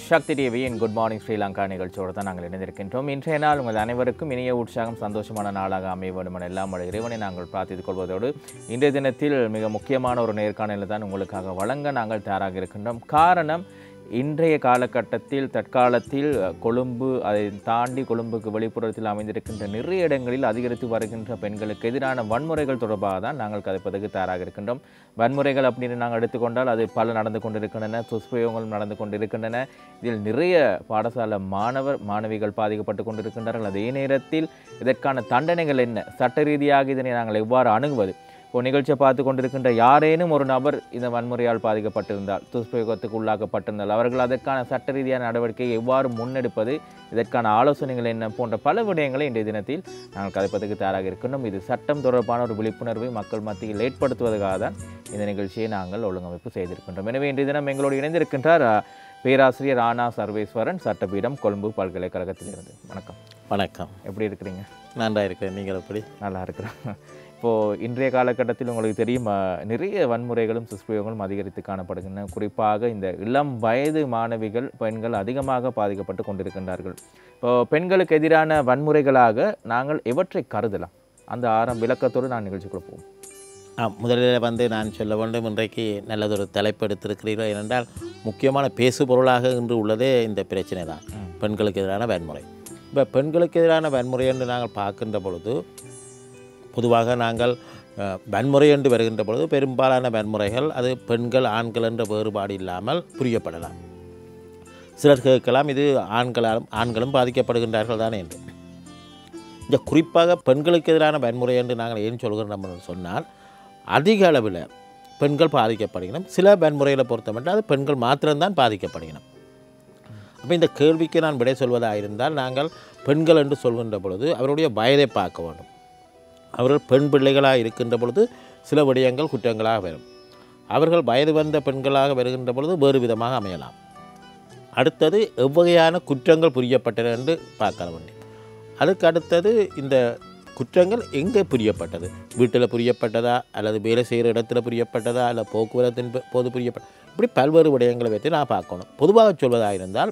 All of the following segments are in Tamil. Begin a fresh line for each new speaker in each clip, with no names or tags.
சக்தி டிவியின் குட் மார்னிங் ஸ்ரீலங்கா நிகழ்ச்சியோடு தான் நாங்கள் இணைந்திருக்கின்றோம் இன்றைய நாள் உங்கள் அனைவருக்கும் இனிய உற்சாகம் சந்தோஷமான நாளாக அமைய வேண்டும் என எல்லாம் வல்ல இறைவனை நாங்கள் பிரார்த்தித்துக் கொள்வதோடு இன்றைய தினத்தில் மிக முக்கியமான ஒரு நேர்காணலை தான் உங்களுக்காக வழங்க நாங்கள் தயாராக இருக்கின்றோம் காரணம் இன்றைய காலகட்டத்தில் தற்காலத்தில் கொழும்பு அதை தாண்டி கொழும்புக்கு வெளிப்புறத்தில் அமைந்திருக்கின்ற நிறைய இடங்களில் அதிகரித்து வருகின்ற பெண்களுக்கு எதிரான வன்முறைகள் தொடர்பாக தான் நாங்கள் கதைப்பதற்கு தயாராக இருக்கின்றோம் வன்முறைகள் அப்படின்னு நாங்கள் எடுத்துக்கொண்டால் அது பல நடந்து கொண்டிருக்கின்றன துஷ்பிரயோகங்களும் நடந்து கொண்டிருக்கின்றன இதில் நிறைய பாடசாலை மாணவர் மாணவிகள் பாதிக்கப்பட்டு கொண்டிருக்கின்றார்கள் அதே நேரத்தில் இதற்கான தண்டனைகள் என்ன சட்ட ரீதியாக இதனை நாங்கள் எவ்வாறு அணுகுவது இப்போ நிகழ்ச்சியை பார்த்து கொண்டிருக்கின்ற யாரேனும் ஒரு நபர் இந்த வன்முறையால் பாதிக்கப்பட்டிருந்தால் துஷ்பிரயோகத்துக்கு உள்ளாக்கப்பட்டிருந்தால் அவர்கள் அதற்கான சட்ட ரீதியான நடவடிக்கையை எவ்வாறு முன்னெடுப்பது இதற்கான ஆலோசனைகள் என்ன போன்ற பல விடயங்களை இன்றைய தினத்தில் நாங்கள் கதைப்பதற்கு தயாராக இருக்கின்றோம் இது சட்டம் தொடர்பான ஒரு விழிப்புணர்வை மக்கள் மத்தியில் ஏற்படுத்துவதற்காக தான் இந்த நிகழ்ச்சியை நாங்கள் ஒழுங்கமைப்பு செய்திருக்கின்றோம் எனவே இன்றைய தினம் எங்களோடு இணைந்திருக்கின்றார் அஹ், பேராசிரியர் ஆனா சர்வேஸ்வரன் சட்டபீடம் கொழும்பு பல்கலைக்கழகத்திலிருந்து வணக்கம்
வணக்கம்
எப்படி இருக்கிறீங்க
நன்றா இருக்கிறேன் நீங்கள் எப்படி
நல்லா இருக்கிறேன் இப்போது இன்றைய காலகட்டத்தில் உங்களுக்கு தெரியும் அஹ், நிறைய வன்முறைகளும் துஷ்பிரயோகங்களும் அதிகரித்து காணப்படுகின்றன குறிப்பாக இந்த இளம் வயது மாணவிகள் பெண்கள் அதிகமாக பாதிக்கப்பட்டு கொண்டிருக்கின்றார்கள் இப்போ பெண்களுக்கு எதிரான வன்முறைகளாக நாங்கள் எவற்றை கருதலாம் அந்த ஆரம் விளக்கத்தோடு நான் நிகழ்ச்சிக்குள்ள போவோம்
ஆ முதலில் வந்து நான் சொல்ல வேண்டும் இன்றைக்கு நல்லதொரு தலைப்பு எடுத்திருக்கிறீர்கள் ஏனென்றால் முக்கியமான பேசு பொருளாக இன்று உள்ளதே இந்த பிரச்சனை தான் பெண்களுக்கு எதிரான வன்முறை இப்போ பெண்களுக்கு எதிரான வன்முறை என்று நாங்கள் பார்க்கின்ற பொழுது பொதுவாக நாங்கள் அஹ், வன்முறை என்று வருகின்ற பொழுது பெரும்பாலான வன்முறைகள் அது பெண்கள் ஆண்கள் என்ற வேறுபாடு இல்லாமல் புரியப்படலாம் சிலர் கேட்கலாம் இது ஆண்களாலும் ஆண்களும் பாதிக்கப்படுகின்றார்கள் தானே என்று இந்த குறிப்பாக பெண்களுக்கு எதிரான வன்முறை என்று நாங்கள் ஏன் சொல்கிறோம் என்று சொன்னால் அதிக அளவில் பெண்கள் பாதிக்கப்படுகிறோம் சில வன்முறைகளை பொறுத்த மட்டும் அது பெண்கள் மாத்திரம்தான் பாதிக்கப்படுகிறோம் அப்போ இந்த கேள்விக்கு நான் விடை சொல்வதாக இருந்தால் நாங்கள் பெண்கள் என்று சொல்கின்ற பொழுது அவருடைய வயதை பார்க்க வேண்டும் அவர்கள் பெண் பிள்ளைகளாக இருக்கின்ற பொழுது சில விடயங்கள் குற்றங்களாக வரும் அவர்கள் வயது வந்த பெண்களாக வருகின்ற பொழுது வேறு விதமாக அமையலாம் அடுத்தது எவ்வகையான குற்றங்கள் புரியப்பட்டன என்று பார்க்க வேண்டும் அதுக்கு அடுத்தது இந்த குற்றங்கள் எங்கே புரியப்பட்டது வீட்டில் புரியப்பட்டதா அல்லது வேலை செய்கிற இடத்துல புரியப்பட்டதா அல்ல போக்குவரத்தின் போ- போது புரியப்பட்ட இப்படி பல்வேறு விடயங்களை வைத்து நான் பார்க்கணும் பொதுவாக சொல்வதாக இருந்தால்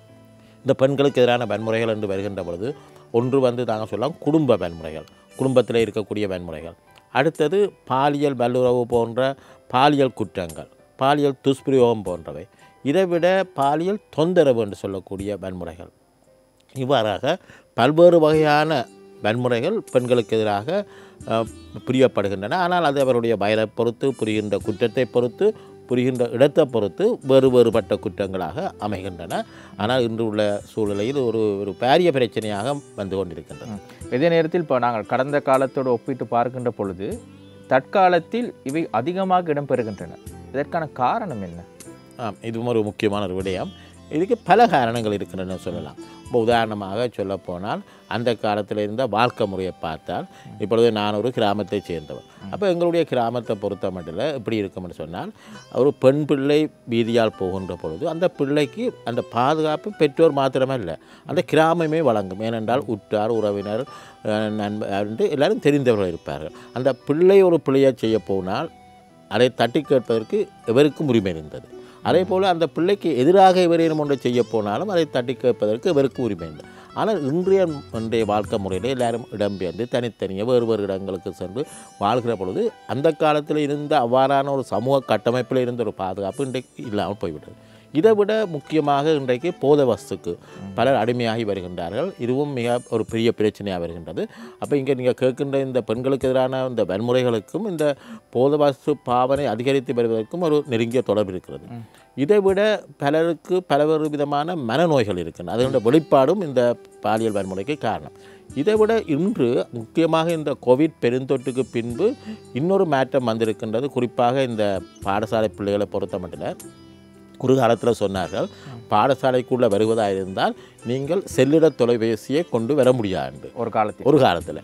இந்த பெண்களுக்கு எதிரான வன்முறைகள் என்று வருகின்ற பொழுது ஒன்று வந்து நாங்கள் சொல்லலாம் குடும்ப வன்முறைகள் குடும்பத்தில் இருக்கக்கூடிய வன்முறைகள் அடுத்தது பாலியல் வல்லுறவு போன்ற பாலியல் குற்றங்கள் பாலியல் துஷ்பிரயோகம் போன்றவை இதைவிட பாலியல் தொந்தரவு என்று சொல்லக்கூடிய வன்முறைகள் இவ்வாறாக பல்வேறு வகையான வன்முறைகள் பெண்களுக்கு எதிராக அஹ், புரியப்படுகின்றன ஆனால் அது அவருடைய வயதை பொறுத்து புரிகின்ற குற்றத்தை பொறுத்து புரிகின்ற இடத்தை பொறுத்து வேறு வேறுபட்ட குற்றங்களாக அமைகின்றன ஆனால் இன்று உள்ள சூழ்நிலையில் ஒரு ஒரு பாரிய பிரச்சனையாக வந்து கொண்டிருக்கின்றது
இதே நேரத்தில் இப்போ நாங்கள் கடந்த காலத்தோடு ஒப்பிட்டு பார்க்கின்ற பொழுது தற்காலத்தில் இவை அதிகமாக இடம்பெறுகின்றன இதற்கான காரணம் என்ன
ஆம் இதுவும் ஒரு முக்கியமான ஒரு விடயம் இதுக்கு பல காரணங்கள் இருக்கின்றன சொல்லலாம் இப்போ உதாரணமாக சொல்லப்போனால் அந்த காலத்தில் இருந்த வாழ்க்கை முறையை பார்த்தால் இப்பொழுது நான் ஒரு கிராமத்தைச் சேர்ந்தவர் அப்போ எங்களுடைய கிராமத்தை பொறுத்த மட்டும் எப்படி இருக்கும்னு சொன்னால் ஒரு பெண் பிள்ளை வீதியால் போகின்ற பொழுது அந்த பிள்ளைக்கு அந்த பாதுகாப்பு பெற்றோர் மாத்திரமே இல்லை அந்த கிராமமே வழங்கும் ஏனென்றால் உற்றார் உறவினர் அஹ், நண்பர் என்று எல்லாரும் தெரிந்தவர்கள் இருப்பார்கள் அந்த பிள்ளை ஒரு பிள்ளையை செய்ய போனால் அதை தட்டி கேட்பதற்கு எவருக்கும் உரிமை இருந்தது அதே போல் அந்த பிள்ளைக்கு எதிராக எவரேனும் ஒன்றை செய்ய போனாலும் அதை தட்டி கேட்பதற்கு எவருக்கும் உரிமை இருந்தது ஆனால் இன்றைய இன்றைய வாழ்க்கை முறையில் எல்லாரும் இடம்பெயர்ந்து தனித்தனியாக வேறு வேறு இடங்களுக்கு சென்று வாழ்கிற பொழுது அந்த காலத்தில் இருந்த அவ்வாறான ஒரு சமூக கட்டமைப்பில் இருந்த ஒரு பாதுகாப்பு இன்றைக்கு இல்லாமல் போய்விட்டது இதை விட முக்கியமாக இன்றைக்கு போத வஸ்துக்கு பலர் அடிமையாகி வருகின்றார்கள் இதுவும் மிக ஒரு பெரிய பிரச்சனையாக வருகின்றது அப்போ இங்கே நீங்கள் கேட்கின்ற இந்த பெண்களுக்கு எதிரான இந்த வன்முறைகளுக்கும் இந்த போத வஸ்து பாவனை அதிகரித்து வருவதற்கும் ஒரு நெருங்கிய தொடர்பு இருக்கிறது இதை விட பலருக்கு பலவேறு விதமான மனநோய்கள் இருக்கின்றன அதனுடைய வெளிப்பாடும் இந்த பாலியல் வன்முறைக்கு காரணம் இதை விட இன்று முக்கியமாக இந்த கோவிட் பெருந்தொற்றுக்கு பின்பு இன்னொரு மாற்றம் வந்திருக்கின்றது குறிப்பாக இந்த பாடசாலை பிள்ளைகளை பொறுத்த மட்டும் ஒரு காலத்தில் சொன்னார்கள் பாடசாலைக்குள்ளே வருவதாக இருந்தால் நீங்கள் செல்லிட தொலைபேசியை கொண்டு வர முடியாது
ஒரு காலத்தில்
ஒரு காலத்தில்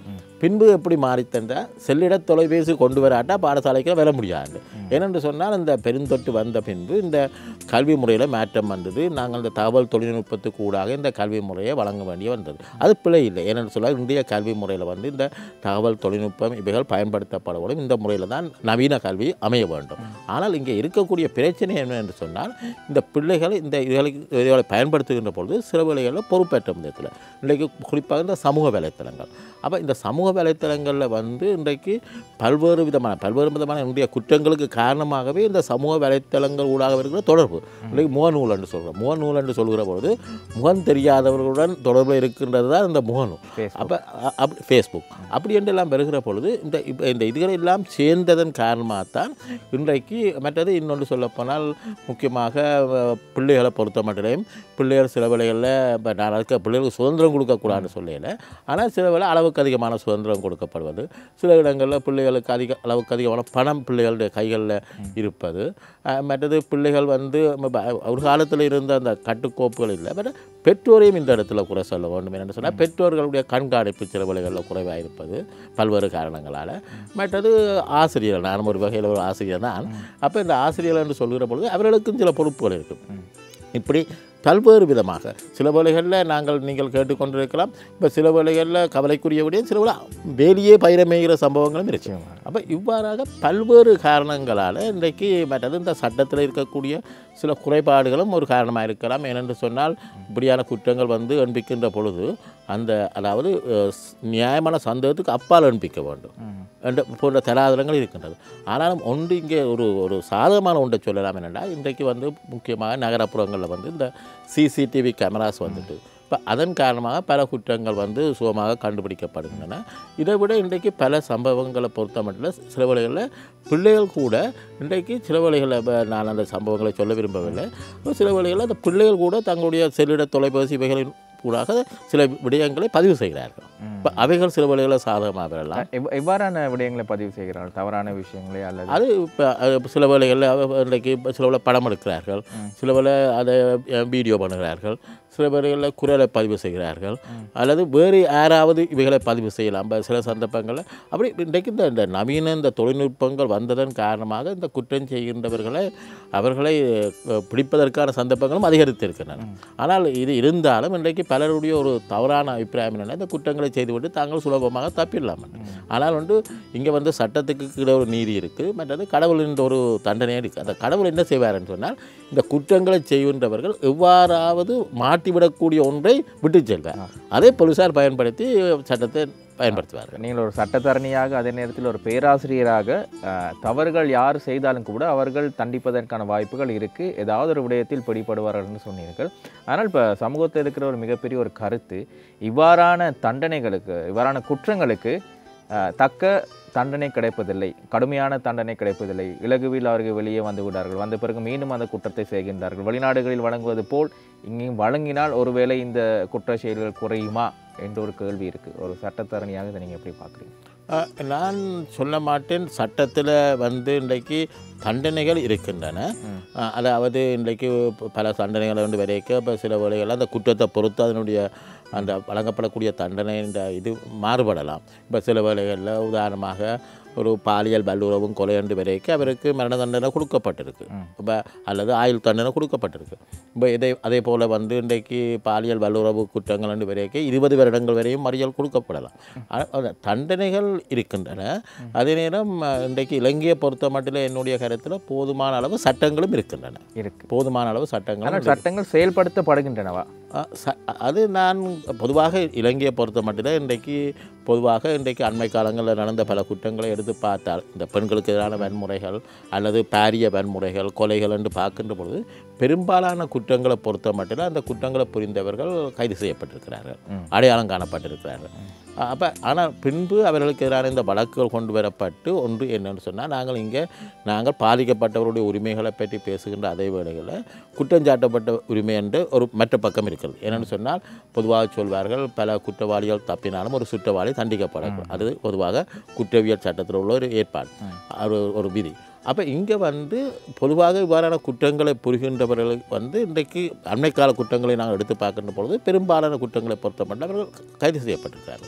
பின்பு எப்படி மாறித்தென்றா செல்லிட தொலைபேசி கொண்டு வராட்டா பாடசாலைக்கு வர முடியாது ஏனென்று சொன்னால் இந்த பெருந்தொட்டு வந்த பின்பு இந்த கல்வி முறையில் மாற்றம் வந்தது நாங்கள் இந்த தகவல் தொழில்நுட்பத்துக்கு ஊடாக இந்த கல்வி முறையை வழங்க வேண்டிய வந்தது அது பிழை இல்லை ஏனென்று சொன்னால் இந்திய கல்வி முறையில் வந்து இந்த தகவல் தொழில்நுட்பம் இவைகள் பயன்படுத்தப்படவும் இந்த முறையில் தான் நவீன கல்வி அமைய வேண்டும் ஆனால் இங்கே இருக்கக்கூடிய பிரச்சனை என்ன என்று சொன்னால் இந்த பிள்ளைகள் இந்த இதுகளுக்கு இதுகளை பயன்படுத்துகின்ற பொழுது சில வேளைகளில் பொறுப்பேற்ற விதத்தில் இன்றைக்கு குறிப்பாக இந்த சமூக வலைத்தளங்கள் அப்போ இந்த சமூக வலைத்தளங்களில் வந்து இன்றைக்கு பல்வேறு விதமான பல்வேறு விதமான இன்றைய குற்றங்களுக்கு காரணமாகவே இந்த சமூக வலைத்தளங்கள் ஊடாக இருக்கிற தொடர்பு இன்றைக்கு முகநூல் என்று சொல்கிறோம் முகநூல் என்று சொல்கிற பொழுது முகம் தெரியாதவர்களுடன் தொடர்பு இருக்கின்றது தான் இந்த முகநூல்
Facebook.
அப்போ அப்படி ஃபேஸ்புக் அப்படி என்றெல்லாம் வருகிற பொழுது இந்த இப்போ இந்த இதுகள் எல்லாம் சேர்ந்ததன் காரணமாகத்தான் இன்றைக்கு மற்றது இன்னொன்று சொல்லப்போனால் முக்கியமாக அஹ், பிள்ளைகளை பொறுத்த மட்டிலையும் பிள்ளைகள் சில வேளைகளில் இப்போ நான் அதுக்கு பிள்ளைகளுக்கு சுதந்திரம் கொடுக்கக்கூடாதுன்னு சொல்லல ஆனால் சில வேளை அளவுக்கு அதிகமான சுதந்திரம் கொடுக்கப்படுவது சில இடங்களில் பிள்ளைகளுக்கு அதிக அளவுக்கு அதிகமான பணம் பிள்ளைகளுடைய கைகளில் இருப்பது அஹ், மற்றது பிள்ளைகள் வந்து ம- ஒரு காலத்தில் இருந்த அந்த கட்டுக்கோப்புகள் இல்லை பட் பெற்றோரையும் இந்த இடத்துல குறை சொல்ல வேண்டும் என்று சொன்னால் பெற்றோர்களுடைய கண்காணிப்பு சில வேளைகளில் குறைவாக இருப்பது பல்வேறு காரணங்களால் மற்றது ஆசிரியர் நான் ஒரு வகையில் ஒரு ஆசிரியர் தான் அப்போ இந்த ஆசிரியர் என்று சொல்கிற பொழுது அவர்களுக்கும் சில பொறுப்புகள் இருக்கும் இப்படி பல்வேறு விதமாக சில வேளைகளில் நாங்கள் நீங்கள் கேட்டுக்கொண்டிருக்கலாம் இப்போ சில வேளைகளில் கவலைக்குரிய விடையும் சில வேளை வேலியே பயிரமேகிற சம்பவங்களும் இருக்கு அப்போ இவ்வாறாக பல்வேறு காரணங்களால் இன்றைக்கு மற்றது இந்த சட்டத்தில் இருக்கக்கூடிய சில குறைபாடுகளும் ஒரு காரணமாக இருக்கலாம் ஏனென்று சொன்னால் இப்படியான குற்றங்கள் வந்து எண்பிக்கின்ற பொழுது அந்த அதாவது அஹ், ஸ்- நியாயமான சந்தேகத்துக்கு அப்பால் எண்பிக்க வேண்டும் என்ற போன்ற தராதரங்கள் இருக்கின்றது ஆனாலும் ஒன்று இங்கே ஒரு ஒரு சாதகமான ஒன்றை சொல்லலாம் என்னென்னா இன்றைக்கு வந்து முக்கியமாக நகரப்புறங்களில் வந்து இந்த சிசிடிவி கேமராஸ் வந்துட்டு இப்போ அதன் காரணமாக பல குற்றங்கள் வந்து சுகமாக கண்டுபிடிக்கப்படுகின்றன இதை விட இன்றைக்கு பல சம்பவங்களை பொறுத்த மட்டும் சில வேளைகளில் பிள்ளைகள் கூட இன்றைக்கு சில வேளைகளில் இப்ப நான் அந்த சம்பவங்களை சொல்ல விரும்பவில்லை இப்ப சில வேளைகளில் அந்த பிள்ளைகள் கூட தங்களுடைய செல்லிட தொலைபேசி இவைகளின் கூடாக சில விடயங்களை பதிவு செய்கிறார்கள் இப்போ அவைகள் சில வேளைகளில் சாதகமாக வரலாம்
எவ்- எவ்வாறான விடயங்களை பதிவு செய்கிறார்கள் தவறான விஷயங்களே அல்லது
அது இப்போ சில வேளைகளில் அவ- இன்றைக்கு இப்ப சில வேளை படம் எடுக்கிறார்கள் சில வேளை அதை அஹ், வீடியோ பண்ணுகிறார்கள் சில வேளைகளில் குரலை பதிவு செய்கிறார்கள் அல்லது வேறு யாராவது இவைகளை பதிவு செய்யலாம் இப்ப சில சந்தர்ப்பங்களில் அப்படி இன்றைக்கு இந்த இந்த நவீன இந்த தொழில்நுட்பங்கள் வந்ததன் காரணமாக இந்த குற்றம் செய்கின்றவர்களை அவர்களை அஹ், பிடிப்பதற்கான சந்தர்ப்பங்களும் அதிகரித்திருக்கின்றன ஆனால் இது இருந்தாலும் இன்றைக்கு பலருடைய ஒரு தவறான அபிப்பிராயம் என்னென்னா இந்த குற்றங்களை செய்துவிட்டு தாங்கள் சுலபமாக தப்பிடலாம் ஆனால் வந்து இங்கே வந்து சட்டத்துக்கு கீழே ஒரு நீதி இருக்குது மற்றது கடவுளின் ஒரு தண்டனை இருக்குது அந்த கடவுள் என்ன செய்வாருன்னு சொன்னால் இந்த குற்றங்களை செய்கின்றவர்கள் எவ்வாறாவது மாட்டிவிடக்கூடிய ஒன்றை விட்டு செல்வார் அதை போலீசார் பயன்படுத்தி சட்டத்தை பயன்படுத்துவார்கள்
நீங்கள் ஒரு சட்டத்தரணியாக அதே நேரத்தில் ஒரு பேராசிரியராக அஹ், தவறுகள் யார் செய்தாலும் கூட அவர்கள் தண்டிப்பதற்கான வாய்ப்புகள் இருக்குது ஏதாவது ஒரு விடயத்தில் பிடிபடுவார்கள்னு சொன்னீர்கள் ஆனால் இப்போ சமூகத்தில் இருக்கிற ஒரு மிகப்பெரிய ஒரு கருத்து இவ்வாறான தண்டனைகளுக்கு இவ்வாறான குற்றங்களுக்கு அஹ், தக்க தண்டனை கிடைப்பதில்லை கடுமையான தண்டனை கிடைப்பதில்லை இலகுவில் அவர்கள் வெளியே வந்து விடார்கள் வந்த பிறகு மீண்டும் அந்த குற்றத்தை செய்கின்றார்கள் வெளிநாடுகளில் வழங்குவது போல் இங்கேயும் வழங்கினால் ஒருவேளை இந்த குற்ற செயல்கள் குறையுமா என்ற ஒரு கேள்வி இருக்குது ஒரு சட்டத்தரணியாக இதை நீங்கள் எப்படி பார்க்குறீங்க
அஹ், நான் சொல்ல மாட்டேன் சட்டத்தில் வந்து இன்றைக்கு தண்டனைகள் இருக்கின்றன அஹ், அதாவது இன்றைக்கு ப- பல தண்டனைகளை வந்து வரைக்க இப்போ சில வேளைகளில் அந்த குற்றத்தை பொறுத்து அதனுடைய அந்த வழங்கப்படக்கூடிய தண்டனை இந்த இது மாறுபடலாம் இப்போ சில வேளைகளில் உதாரணமாக ஒரு பாலியல் வல்லுறவும் கொலை என்று வரைக்க அவருக்கு மரண தண்டனை கொடுக்கப்பட்டிருக்கு இப்போ அல்லது ஆயுள் தண்டனை கொடுக்கப்பட்டிருக்கு இப்போ இதே அதே போல் வந்து இன்றைக்கு பாலியல் வல்லுறவு குற்றங்கள் என்று வரைக்க இருபது வருடங்கள் வரையும் மறியல் கொடுக்கப்படலாம் ஆனா, அந்த தண்டனைகள் இருக்கின்றன அதே நேரம் அஹ், இன்றைக்கு இலங்கையை பொறுத்த மட்டும் என்னுடைய கருத்தில் போதுமான அளவு சட்டங்களும் இருக்கின்றன
இருக்கு
போதுமான அளவு சட்டங்களும்
ஆனால் சட்டங்கள் செயல்படுத்தப்படுகின்றனவா
அஹ் ச- அது நான் பொதுவாக இலங்கையை பொறுத்த மட்டும் இன்றைக்கு பொதுவாக இன்றைக்கு அண்மை காலங்களில் நடந்த பல குற்றங்களை எடுத்து பார்த்தால் இந்த பெண்களுக்கு எதிரான வன்முறைகள் அல்லது பாரிய வன்முறைகள் கொலைகள் என்று பார்க்கின்ற பொழுது பெரும்பாலான குற்றங்களை பொறுத்த மட்டும் அந்த குற்றங்களை புரிந்தவர்கள் கைது செய்யப்பட்டிருக்கிறார்கள் அடையாளம் காணப்பட்டிருக்கிறார்கள் அப்போ ஆனால் பின்பு அவர்களுக்கு எதிரான இந்த வழக்குகள் கொண்டு வரப்பட்டு ஒன்று என்னன்னு சொன்னால் நாங்கள் இங்கே நாங்கள் பாதிக்கப்பட்டவருடைய உரிமைகளை பற்றி பேசுகின்ற அதே வேளைகளில் குற்றஞ்சாட்டப்பட்ட உரிமை என்று ஒரு மற்ற பக்கம் இருக்கிறது என்னென்னு சொன்னால் பொதுவாக சொல்வார்கள் பல குற்றவாளிகள் தப்பினாலும் ஒரு குற்றவாளி தண்டிக்கப்படக்கூடாது அது பொதுவாக குற்றவியல் சட்டத்தில் உள்ள ஒரு ஏற்பாடு ஒரு ஒரு விதி அப்போ இங்கே வந்து பொதுவாக இவ்வாறான குற்றங்களை புரிகின்றவர்களுக்கு வந்து இன்றைக்கு அண்மைக்கால குற்றங்களை நாங்கள் எடுத்து பார்க்கின்ற பொழுது பெரும்பாலான குற்றங்களை பொறுத்த மட்டும் அவர்கள் கைது செய்யப்பட்டிருக்கிறார்கள்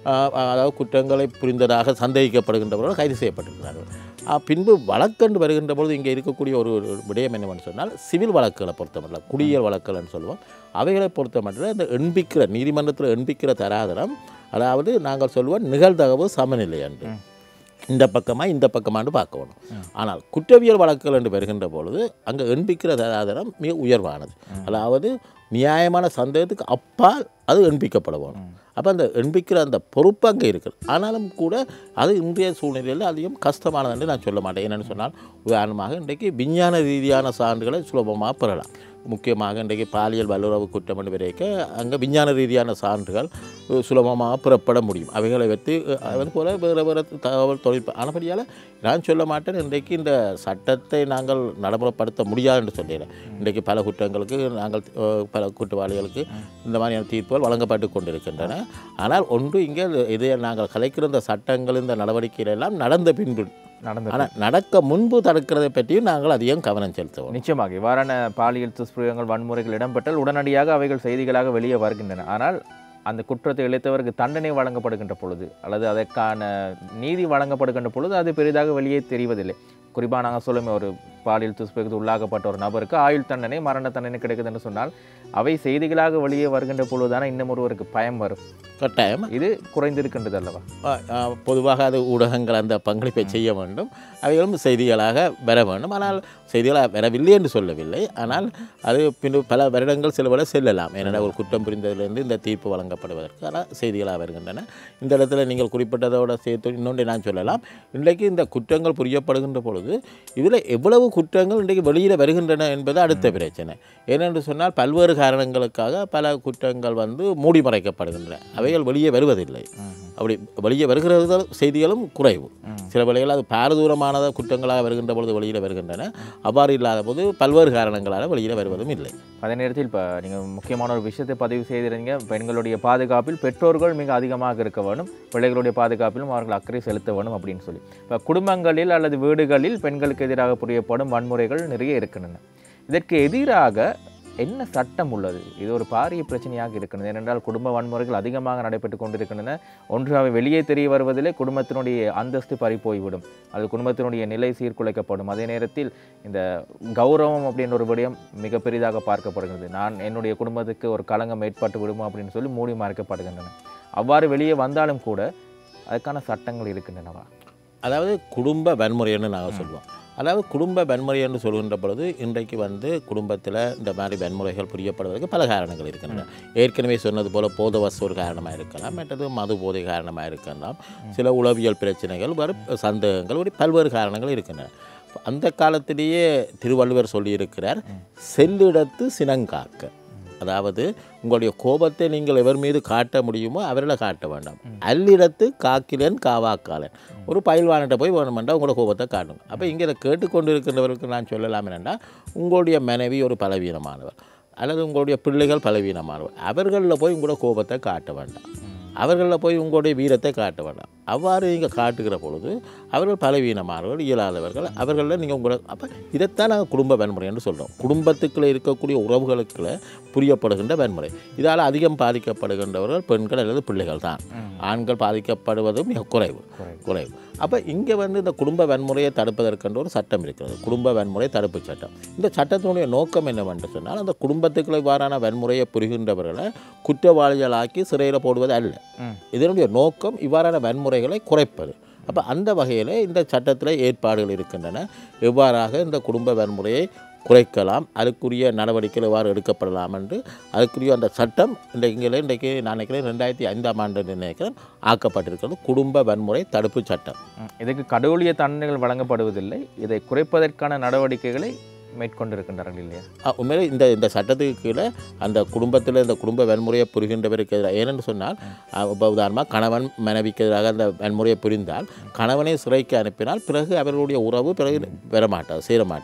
ஆஹ், அதாவது குற்றங்களை புரிந்ததாக சந்தேகிக்கப்படுகின்றவர்கள் கைது செய்யப்பட்டிருக்கிறார்கள் ஆஹ், பின்பு வழக்கென்று வருகின்ற பொழுது இங்கே இருக்கக்கூடிய ஒரு ஒரு விடயம் என்னவென்று சொன்னால் சிவில் வழக்குகளை பொறுத்தமட்டில் குடியியல் வழக்குகள்னு சொல்லுவோம் அவைகளை பொறுத்தமட்டில் இந்த எண்பிக்கிற நீதிமன்றத்தில் எண்பிக்கிற தராதரம் அதாவது நாங்கள் சொல்லுவோம் நிகழ்தகவு சமநிலை என்று இந்த பக்கமாக இந்த பக்கமான்னு பார்க்கணும் ஆனால் குற்றவியல் வழக்குகள் என்று வருகின்ற பொழுது அங்கே எண்பிக்கிற தராதரம் மிக உயர்வானது அதாவது நியாயமான சந்தேகத்துக்கு அப்பால் அது எண்பிக்கப்பட வேணும் அப்போ அந்த எண்பிக்கிற அந்த பொறுப்பு அங்கே இருக்குது ஆனாலும் கூட அது இன்றைய சூழ்நிலையில் அதிகம் கஷ்டமானது என்று நான் சொல்ல மாட்டேன் என்னென்னு சொன்னால் உதாரணமாக இன்றைக்கு விஞ்ஞான ரீதியான சான்றுகளை சுலபமாக பெறலாம் முக்கியமாக இன்றைக்கு பாலியல் வல்லுறவு குற்றம் என்று வரைக்க அங்கே விஞ்ஞான ரீதியான சான்றுகள் அஹ், சுலபமாக பெறப்பட முடியும் அவைகளை வைத்து அஹ், அது போல வேறு வேறு தகவல் தொழில்நுட்ப ஆனபடியால் நான் சொல்ல மாட்டேன் இன்றைக்கு இந்த சட்டத்தை நாங்கள் நடைமுறைப்படுத்த முடியாது என்று சொல்லிடுறேன் இன்றைக்கு பல குற்றங்களுக்கு நாங்கள் அஹ், பல குற்றவாளிகளுக்கு இந்த மாதிரியான தீர்ப்புகள் வழங்கப்பட்டு கொண்டிருக்கின்றன ஆனால் ஒன்று இங்கே இதை நாங்கள் கலைக்கிற இந்த சட்டங்கள் இந்த நடவடிக்கைகள் எல்லாம் நடந்த பின்பு
நடந்தது
ஆனால் நடக்க முன்பு தடுக்கிறதை பற்றியும் நாங்கள் அதிகம் கவனம் செலுத்துவோம்
நிச்சயமாக இவ்வாறான பாலியல் துஷ்பிரயோகங்கள் வன்முறைகள் இடம்பெற்றால் உடனடியாக அவைகள் செய்திகளாக வெளியே வருகின்றன ஆனால் அந்த குற்றத்தை இழைத்தவருக்கு தண்டனை வழங்கப்படுகின்ற பொழுது அல்லது அதற்கான நீதி வழங்கப்படுகின்ற பொழுது அது பெரிதாக வெளியே தெரிவதில்லை குறிப்பாக நாங்கள் சொல்லுமே ஒரு பாலியல் துஷ்பிரயோகத்துக்கு உள்ளாக்கப்பட்ட ஒரு நபருக்கு ஆயுள் தண்டனை மரண தண்டனை கிடைக்குதுன்னு சொன்னால் அவை செய்திகளாக வெளியே வருகின்ற பொழுதுதானே இன்னும் ஒருவருக்கு பயம் வரும்
கட்டாயம்
இது குறைந்திருக்கின்றது அல்லவா
ஆ, ஆ, பொதுவாக அது ஊடகங்கள் அந்த பங்களிப்பை செய்ய வேண்டும் அவைகளும் செய்திகளாக வர வேண்டும் ஆனால் செய்திகளாக வரவில்லை என்று சொல்லவில்லை ஆனால் அது பின்பு பல வருடங்கள் சில வேளை செல்லலாம் ஏனென்றால் ஒரு குற்றம் புரிந்ததிலிருந்து இந்த தீர்ப்பு வழங்கப்படுவதற்கு ஆனால் செய்திகளாக வருகின்றன இந்த இடத்துல நீங்கள் குறிப்பிட்டதோட சேர்த்து இன்னொன்றை நான் சொல்லலாம் இன்றைக்கு இந்த குற்றங்கள் புரியப்படுகின்ற பொழுது இதில் எவ்வளவு குற்றங்கள் இன்றைக்கு வெளியில் வருகின்றன என்பது அடுத்த பிரச்சனை ஏனென்று சொன்னால் பல்வேறு காரணங்களுக்காக பல குற்றங்கள் வந்து மூடி மறைக்கப்படுகின்றன அவைகள் வெளியே வருவதில்லை அப்படி வெளியே வருகிறது செய்திகளும் குறைவு சில வேளைகள் அது பாரதூரமானத குற்றங்களாக வருகின்ற பொழுது வெளியில் வருகின்றன அவ்வாறு இல்லாத போது பல்வேறு காரணங்களால் வெளியில் வருவதும் இல்லை
அதே நேரத்தில் இப்போ நீங்கள் முக்கியமான ஒரு விஷயத்தை பதிவு செய்திருந்தீங்க பெண்களுடைய பாதுகாப்பில் பெற்றோர்கள் மிக அதிகமாக இருக்க வேணும் பிள்ளைகளுடைய பாதுகாப்பிலும் அவர்கள் அக்கறை செலுத்த வேணும் அப்படின்னு சொல்லி இப்போ குடும்பங்களில் அல்லது வீடுகளில் பெண்களுக்கு எதிராக புரியப்படும் வன்முறைகள் நிறைய இருக்கின்றன இதற்கு எதிராக என்ன சட்டம் உள்ளது இது ஒரு பாரிய பிரச்சனையாக இருக்கிறது ஏனென்றால் குடும்ப வன்முறைகள் அதிகமாக நடைபெற்று கொண்டிருக்கின்றன ஒன்று அவை வெளியே தெரிய வருவதிலே குடும்பத்தினுடைய அந்தஸ்து பறி போய்விடும் அது குடும்பத்தினுடைய நிலை சீர்குலைக்கப்படும் அதே நேரத்தில் இந்த கௌரவம் அப்படின்ற ஒரு விடயம் மிக பெரிதாக பார்க்கப்படுகிறது நான் என்னுடைய குடும்பத்துக்கு ஒரு களங்கம் ஏற்பட்டு விடுமோ அப்படின்னு சொல்லி மூடி மறைக்கப்படுகின்றன அவ்வாறு வெளியே வந்தாலும் கூட அதுக்கான சட்டங்கள் இருக்கின்றனவா
அதாவது குடும்ப வன்முறைன்னு நாங்கள் சொல்லுவோம் அதாவது குடும்ப வன்முறை என்று சொல்கின்ற பொழுது இன்றைக்கு வந்து குடும்பத்தில் இந்த மாதிரி வன்முறைகள் புரியப்படுவதற்கு பல காரணங்கள் இருக்கின்றன ஏற்கனவே சொன்னது போல் போதவச ஒரு காரணமாக இருக்கலாம் மற்றது மது போதை காரணமாக இருக்கலாம் சில உளவியல் பிரச்சனைகள் வரும் சந்தேகங்கள் ஒரு பல்வேறு காரணங்கள் இருக்கின்றன அந்த காலத்திலேயே திருவள்ளுவர் சொல்லியிருக்கிறார் செல்லிடத்து சினங்காக்க அதாவது உங்களுடைய கோபத்தை நீங்கள் எவர் மீது காட்ட முடியுமோ அவர்களை காட்ட வேண்டாம் அல்லிடத்து காக்கிலன் காவாக்காலன் ஒரு பயில்வான்கிட்ட போய் வேணுமெண்டா உங்களோட கோபத்தை காட்டுங்க அப்போ இங்கே இதை கேட்டுக்கொண்டு இருக்கின்றவருக்கு நான் சொல்லலாம் என்னென்னா உங்களுடைய மனைவி ஒரு பலவீனமானவர் அல்லது உங்களுடைய பிள்ளைகள் பலவீனமானவர் அவர்களில் போய் உங்களோட கோபத்தை காட்ட வேண்டாம் அவர்களில் போய் உங்களுடைய வீரத்தை காட்ட வேண்டாம் அவ்வாறு நீங்கள் காட்டுகிற பொழுது அவர்கள் பலவீனமானவர்கள் இயலாதவர்கள் அவர்களில் நீங்கள் உங்களோட அப்போ இதைத்தான் நாங்கள் குடும்ப வன்முறை என்று சொல்கிறோம் குடும்பத்துக்குள்ளே இருக்கக்கூடிய உறவுகளுக்குள்ள புரியப்படுகின்ற வன்முறை இதால் அதிகம் பாதிக்கப்படுகின்றவர்கள் பெண்கள் அல்லது பிள்ளைகள் தான் ஆண்கள் பாதிக்கப்படுவது மிக குறைவு
குறைவு.
குறைவு அப்போ இங்கே வந்து இந்த குடும்ப வன்முறையை தடுப்பதற்கென்ற ஒரு சட்டம் இருக்கிறது குடும்ப வன்முறை தடுப்பு சட்டம் இந்த சட்டத்தினுடைய நோக்கம் என்னவென்று சொன்னால் அந்த குடும்பத்துக்குள்ள இவ்வாறான வன்முறையை புரிகின்றவர்களை குற்றவாளிகளாக்கி சிறையில் போடுவது அல்ல
ம்.
இதனுடைய நோக்கம் இவ்வாறான வன்முறைகளை குறைப்பது அப்போ அந்த வகையில் இந்த சட்டத்தில் ஏற்பாடுகள் இருக்கின்றன எவ்வாறாக இந்த குடும்ப வன்முறையை குறைக்கலாம் அதுக்குரிய நடவடிக்கைகள் எவ்வாறு எடுக்கப்படலாம் என்று அதுக்குரிய அந்த சட்டம் இன்றைக்கு இன்றைக்கு நான் நினைக்கிறேன் ரெண்டாயிரத்தி ஐந்தாம் ஆண்டு நினைக்கிறேன் ஆக்கப்பட்டிருக்கிறது குடும்ப வன்முறை தடுப்பு சட்டம்
ம். இதுக்கு கடவுளிய தண்டனைகள் வழங்கப்படுவதில்லை இதை குறைப்பதற்கான நடவடிக்கைகளை மேற்கொண்டிருக்கின்றார்கள் இல்லையா
ஆ, உண்மையிலே இந்த இந்த சட்டத்துக்கு கீழே அந்த குடும்பத்தில் இந்த குடும்ப வன்முறையை புரிகின்றவருக்கு எதிராக ஏனென்று சொன்னால் ஆ, இப்போ உதாரணமாக கணவன் மனைவிக்கு எதிராக அந்த வன்முறையை புரிந்தால் கணவனை சிறைக்கு அனுப்பினால் பிறகு அவர்களுடைய உறவு பிறகு பெற மாட்டார் சேர மாட்டார்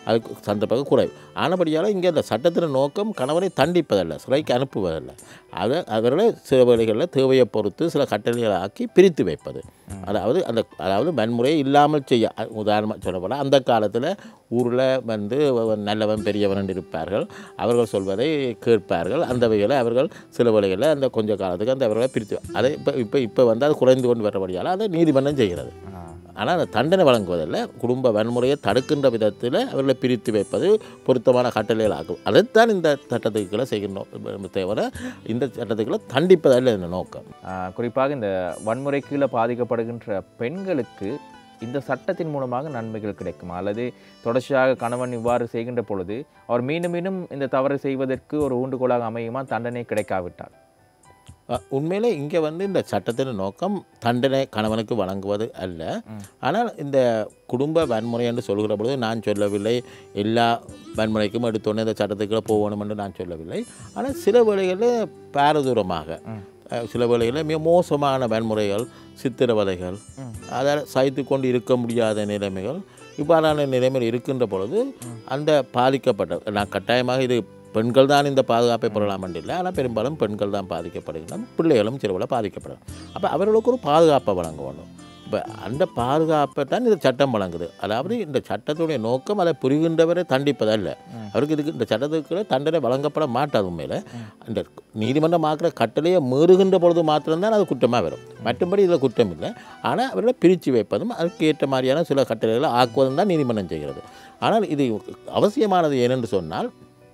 அதுக்கு சந்தர்ப்பம் குறைவு ஆனபடியால் இங்கே அந்த சட்டத்தின் நோக்கம் கணவனை தண்டிப்பதல்ல சிறைக்கு அனுப்புவதல்ல அதை அவர்களை சில வேளைகளில் தேவையை பொறுத்து சில கட்டளைகளை ஆக்கி பிரித்து வைப்பது அதாவது அந்த அதாவது வன்முறையை இல்லாமல் செய்ய உதாரணமாக சொல்லப்போனால் அந்த காலத்தில் ஊரில் வந்து நல்லவன் பெரியவன் இருப்பார்கள் அவர்கள் சொல்வதை கேட்பார்கள் அந்த வகையில் அவர்கள் சில வேளைகளில் அந்த கொஞ்ச காலத்துக்கு அந்த அவர்களை பிரித்து அதை இப்போ இப்போ இப்போ வந்து அது குறைந்து கொண்டு வரபடியால் அதை நீதிமன்றம் செய்கிறது ஆனால் அந்த தண்டனை வழங்குவதில்ல குடும்ப வன்முறையை தடுக்கின்ற விதத்தில் அவர்களை பிரித்து வைப்பது பொருத்தமான கட்டளைகள் ஆகும் அதைத்தான் இந்த சட்டத்துக்குள்ள செய்கின்றோம் தவிர இந்த சட்டத்துக்குள்ள தண்டிப்பதல்ல இந்த நோக்கம்
ஆஹ் குறிப்பாக இந்த வன்முறை கீழே பாதிக்கப்படுகின்ற பெண்களுக்கு இந்த சட்டத்தின் மூலமாக நன்மைகள் கிடைக்குமா அல்லது தொடர்ச்சியாக கணவன் இவ்வாறு செய்கின்ற பொழுது அவர் மீண்டும் மீண்டும் இந்த தவறு செய்வதற்கு ஒரு ஊண்டுகோலாக அமையுமா தண்டனை கிடைக்காவிட்டால்
அஹ், உண்மையிலே இங்கே வந்து இந்த சட்டத்தின் நோக்கம் தண்டனை கணவனுக்கு வழங்குவது அல்ல ஆனால் இந்த குடும்ப வன்முறை என்று சொல்கிற பொழுது நான் சொல்லவில்லை எல்லா வன்முறைக்கும் எடுத்தோன்னே இந்த சட்டத்துக்குள்ள போகணும் என்று நான் சொல்லவில்லை ஆனால் சில வேளைகளில் பாரதூரமாக அஹ், சில வேளைகளில் மிக மோசமான வன்முறைகள் சித்திரவதைகள் அதால் சகித்து கொண்டு இருக்க முடியாத நிலைமைகள் இவ்வாறான நிலைமையில் இருக்கின்ற பொழுது அந்த பாதிக்கப்பட்ட நான் கட்டாயமாக இது பெண்கள் தான் இந்த பாதுகாப்பை பெறலாம் என்று இல்லை ஆனால் பெரும்பாலும் பெண்கள் தான் பாதிக்கப்படுகின்றன பிள்ளைகளும் சிறுவில் பாதிக்கப்படும் அப்போ அவர்களுக்கு ஒரு பாதுகாப்பை வழங்க வேண்டும் இப்போ அந்த பாதுகாப்பை தான் இந்த சட்டம் வழங்குது அதாவது இந்த சட்டத்துடைய நோக்கம் அதை புரிகின்றவரை தண்டிப்பதல்ல அவருக்கு இதுக்கு இந்த சட்டத்துக்கு தண்டனை வழங்கப்பட மாட்டாது உண்மையில் அந்த நீதிமன்றம் ஆக்கிற கட்டளையை மீறுகின்ற பொழுது மாத்திரம்தான் அது குற்றமாக வரும் மற்றபடி இதில் குற்றம் இல்லை ஆனால் அவர்களை பிரித்து வைப்பதும் அதுக்கு ஏற்ற மாதிரியான சில கட்டளைகளை ஆக்குவதும் தான் நீதிமன்றம் செய்கிறது ஆனால் இது அவசியமானது ஏனென்று சொன்னால்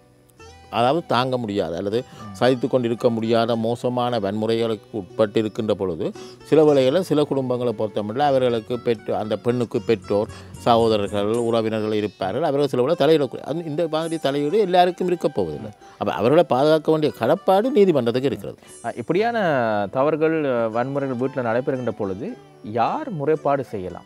அதாவது தாங்க முடியாத அல்லது சகித்து கொண்டு இருக்க முடியாத மோசமான வன்முறைகளுக்கு உட்பட்டு இருக்கின்ற பொழுது சில வேளைகளில் சில குடும்பங்களை பொறுத்தமட்டில் அவர்களுக்கு பெற்று அந்த பெண்ணுக்கு பெற்றோர் சகோதரர்கள் உறவினர்கள் இருப்பார்கள் அவர்கள் சில வேளை தலையிடக்கூடிய அந்த இந்த மாதிரி தலையீடு எல்லாருக்கும் இருக்க போவதில்லை அப்போ அவர்களை பாதுகாக்க வேண்டிய கடப்பாடு நீதிமன்றத்துக்கு இருக்கிறது
ஆஹ் இப்படியான தவறுகள் அஹ், வன்முறைகள் வீட்டில் நடைபெறுகின்ற பொழுது யார் முறைப்பாடு செய்யலாம்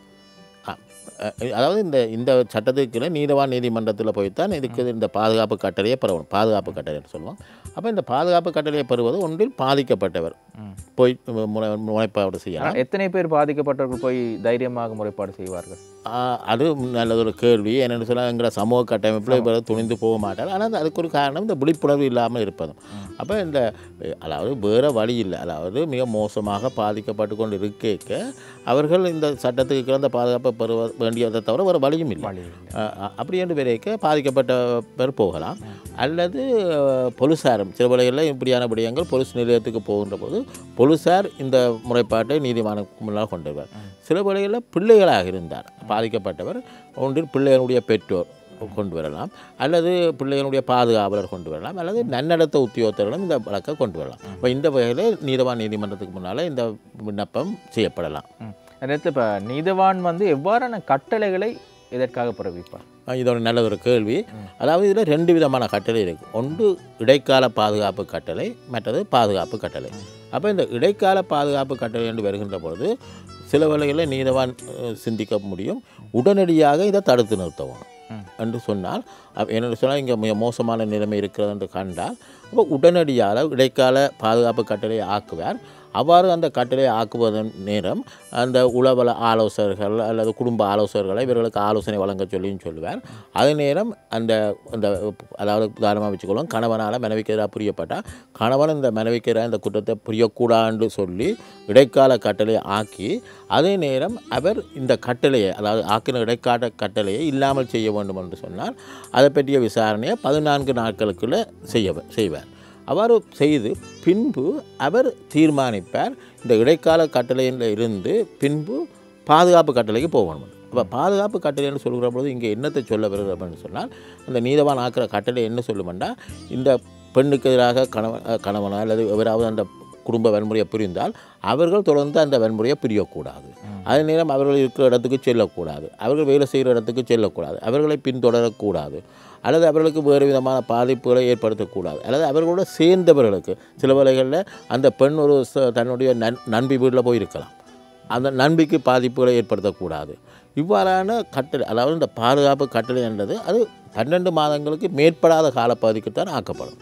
அஹ் அதாவது இந்த இந்த சட்டத்துக்குள்ள நீதவான் நீதிமன்றத்தில் போய்த்தான் இதுக்கு இந்த பாதுகாப்பு கட்டளையை பெறணும் பாதுகாப்பு கட்டளைன்னு சொல்லுவோம் அப்போ இந்த பாதுகாப்பு கட்டளையை பெறுவது ஒன்றில் பாதிக்கப்பட்டவர் போய் முனை முனைப்பாடு செய்யலாம்
ஆனால் எத்தனை பேர் பாதிக்கப்பட்டவர்கள் போய் தைரியமாக முறைப்பாடு செய்வார்கள்
ஆஹ் அது நல்லதொரு கேள்வி என்னென்னு சொன்னால் எங்களை சமூக கட்டமைப்பில் இப்போ துணிந்து போக மாட்டார் ஆனால் அதுக்கு ஒரு காரணம் இந்த விழிப்புணர்வு இல்லாமல் இருப்பதும் அப்போ இந்த அதாவது வேறு வழி இல்லை அதாவது மிக மோசமாக பாதிக்கப்பட்டு கொண்டு இருக்க அவர்கள் இந்த சட்டத்துக்கு கிடந்த பாதுகாப்பை பெறுவ வேண்டியதை தவிர வேறு வழியும் இல்லை
வழி இல்லை.
அஹ் அஹ் அப்படி என்று வரைக்க பாதிக்கப்பட்ட பேர் போகலாம் அல்லது அஹ், போலீசாரும் சில வேளைகளில் இப்படியான விடயங்கள் போலீஸ் நிலையத்துக்கு போகின்ற போது போலீசார் இந்த முறைப்பாட்டை நீதிமன்றம் முன்னால் கொண்டு வருவார் சில வேளைகளில் பிள்ளைகளாக இருந்தார் பாதிக்கப்பட்டவர் ஒன்றில் பிள்ளைகளுடைய பெற்றோர் கொண்டு வரலாம் அல்லது பிள்ளைகளுடைய பாதுகாவலர் கொண்டு வரலாம் அல்லது நன்னடத்த உத்தியோகத்தர்களும் இந்த வழக்கை கொண்டு வரலாம் இப்போ இந்த வகையில் நீதவான் நீதிமன்றத்துக்கு முன்னால் இந்த விண்ணப்பம் செய்யப்படலாம்
ம். அந்த நேரத்தில் இப்போ நீதவான் வந்து எவ்வாறான கட்டளைகளை இதற்காக பிறப்பிப்பார்
ஆ, இது ஒரு நல்ல ஒரு கேள்வி அதாவது இதில் ரெண்டு விதமான கட்டளை இருக்குது ஒன்று இடைக்கால பாதுகாப்பு கட்டளை மற்றது பாதுகாப்பு கட்டளை அப்போ இந்த இடைக்கால பாதுகாப்பு கட்டளை என்று வருகின்ற பொழுது சில வேளைகளில் நீதவான் அஹ், சிந்திக்க முடியும் உடனடியாக இதை தடுத்து நிறுத்தவும்
ம்.
என்று சொன்னால் அப்ப என்னென்னு சொன்னால் இங்கே மிக மோசமான நிலைமை இருக்கிறது என்று கண்டால் அப்போ உடனடியாக இடைக்கால பாதுகாப்பு கட்டளையை ஆக்குவார் அவ்வாறு அந்த கட்டளையை ஆக்குவதன் நேரம் அந்த உளவல ஆலோசகர்கள் அல்லது குடும்ப ஆலோசகர்களை இவர்களுக்கு ஆலோசனை வழங்க சொல்லியும் சொல்லுவார் அதே நேரம் அந்த அந்த அதாவது உதாரணமாக வச்சுக்கொள்ளும் கணவனால் மனைவிக்கு எதிராக புரியப்பட்டால் கணவன் இந்த மனைவிக்கு எதிராக இந்த குற்றத்தை புரியக்கூடாதுன்னு சொல்லி இடைக்கால கட்டளையை ஆக்கி அதே நேரம் அவர் இந்த கட்டளையை அதாவது ஆக்கின இடைக்கால கட்டளையை இல்லாமல் செய்ய வேண்டும் என்று சொன்னால் அதை பற்றிய விசாரணையை பதினான்கு நாட்களுக்குள்ளே செய்ய செய்வார் அவ்வாறு செய்து பின்பு அவர் தீர்மானிப்பார் இந்த இடைக்கால கட்டளையில் இருந்து பின்பு பாதுகாப்பு கட்டளைக்கு போகணும் அப்போ பாதுகாப்பு கட்டளைன்னு சொல்கிற பொழுது இங்கே என்னத்தை சொல்ல வருகிறது அப்படின்னு சொன்னால் அந்த நீதவான் ஆக்கிற கட்டளை என்ன சொல்லுமெண்டா இந்த பெண்ணுக்கு எதிராக கணவன் அஹ், கணவனோ அல்லது எவராவது அந்த குடும்ப வன்முறையை புரிந்தால் அவர்கள் தொடர்ந்து அந்த வன்முறையை புரியக்கூடாது அதே நேரம் அவர்கள் இருக்கிற இடத்துக்கு செல்லக்கூடாது அவர்கள் வேலை செய்கிற இடத்துக்கு செல்லக்கூடாது அவர்களை பின்தொடரக்கூடாது அல்லது அவர்களுக்கு வேறு விதமான பாதிப்புகளை ஏற்படுத்தக்கூடாது அல்லது அவர்களோட சேர்ந்தவர்களுக்கு சில வேளைகளில் அந்த பெண் ஒரு ச- தன்னுடைய நன் நண்பி வீட்டில் போயிருக்கலாம் அந்த நண்பிக்கு பாதிப்புகளை ஏற்படுத்தக்கூடாது இவ்வாறான கட்டளை அதாவது இந்த பாதுகாப்பு கட்டளை என்றது அது பன்னெண்டு மாதங்களுக்கு மேற்படாத காலப்பகுதிக்கு தான் ஆக்கப்படும்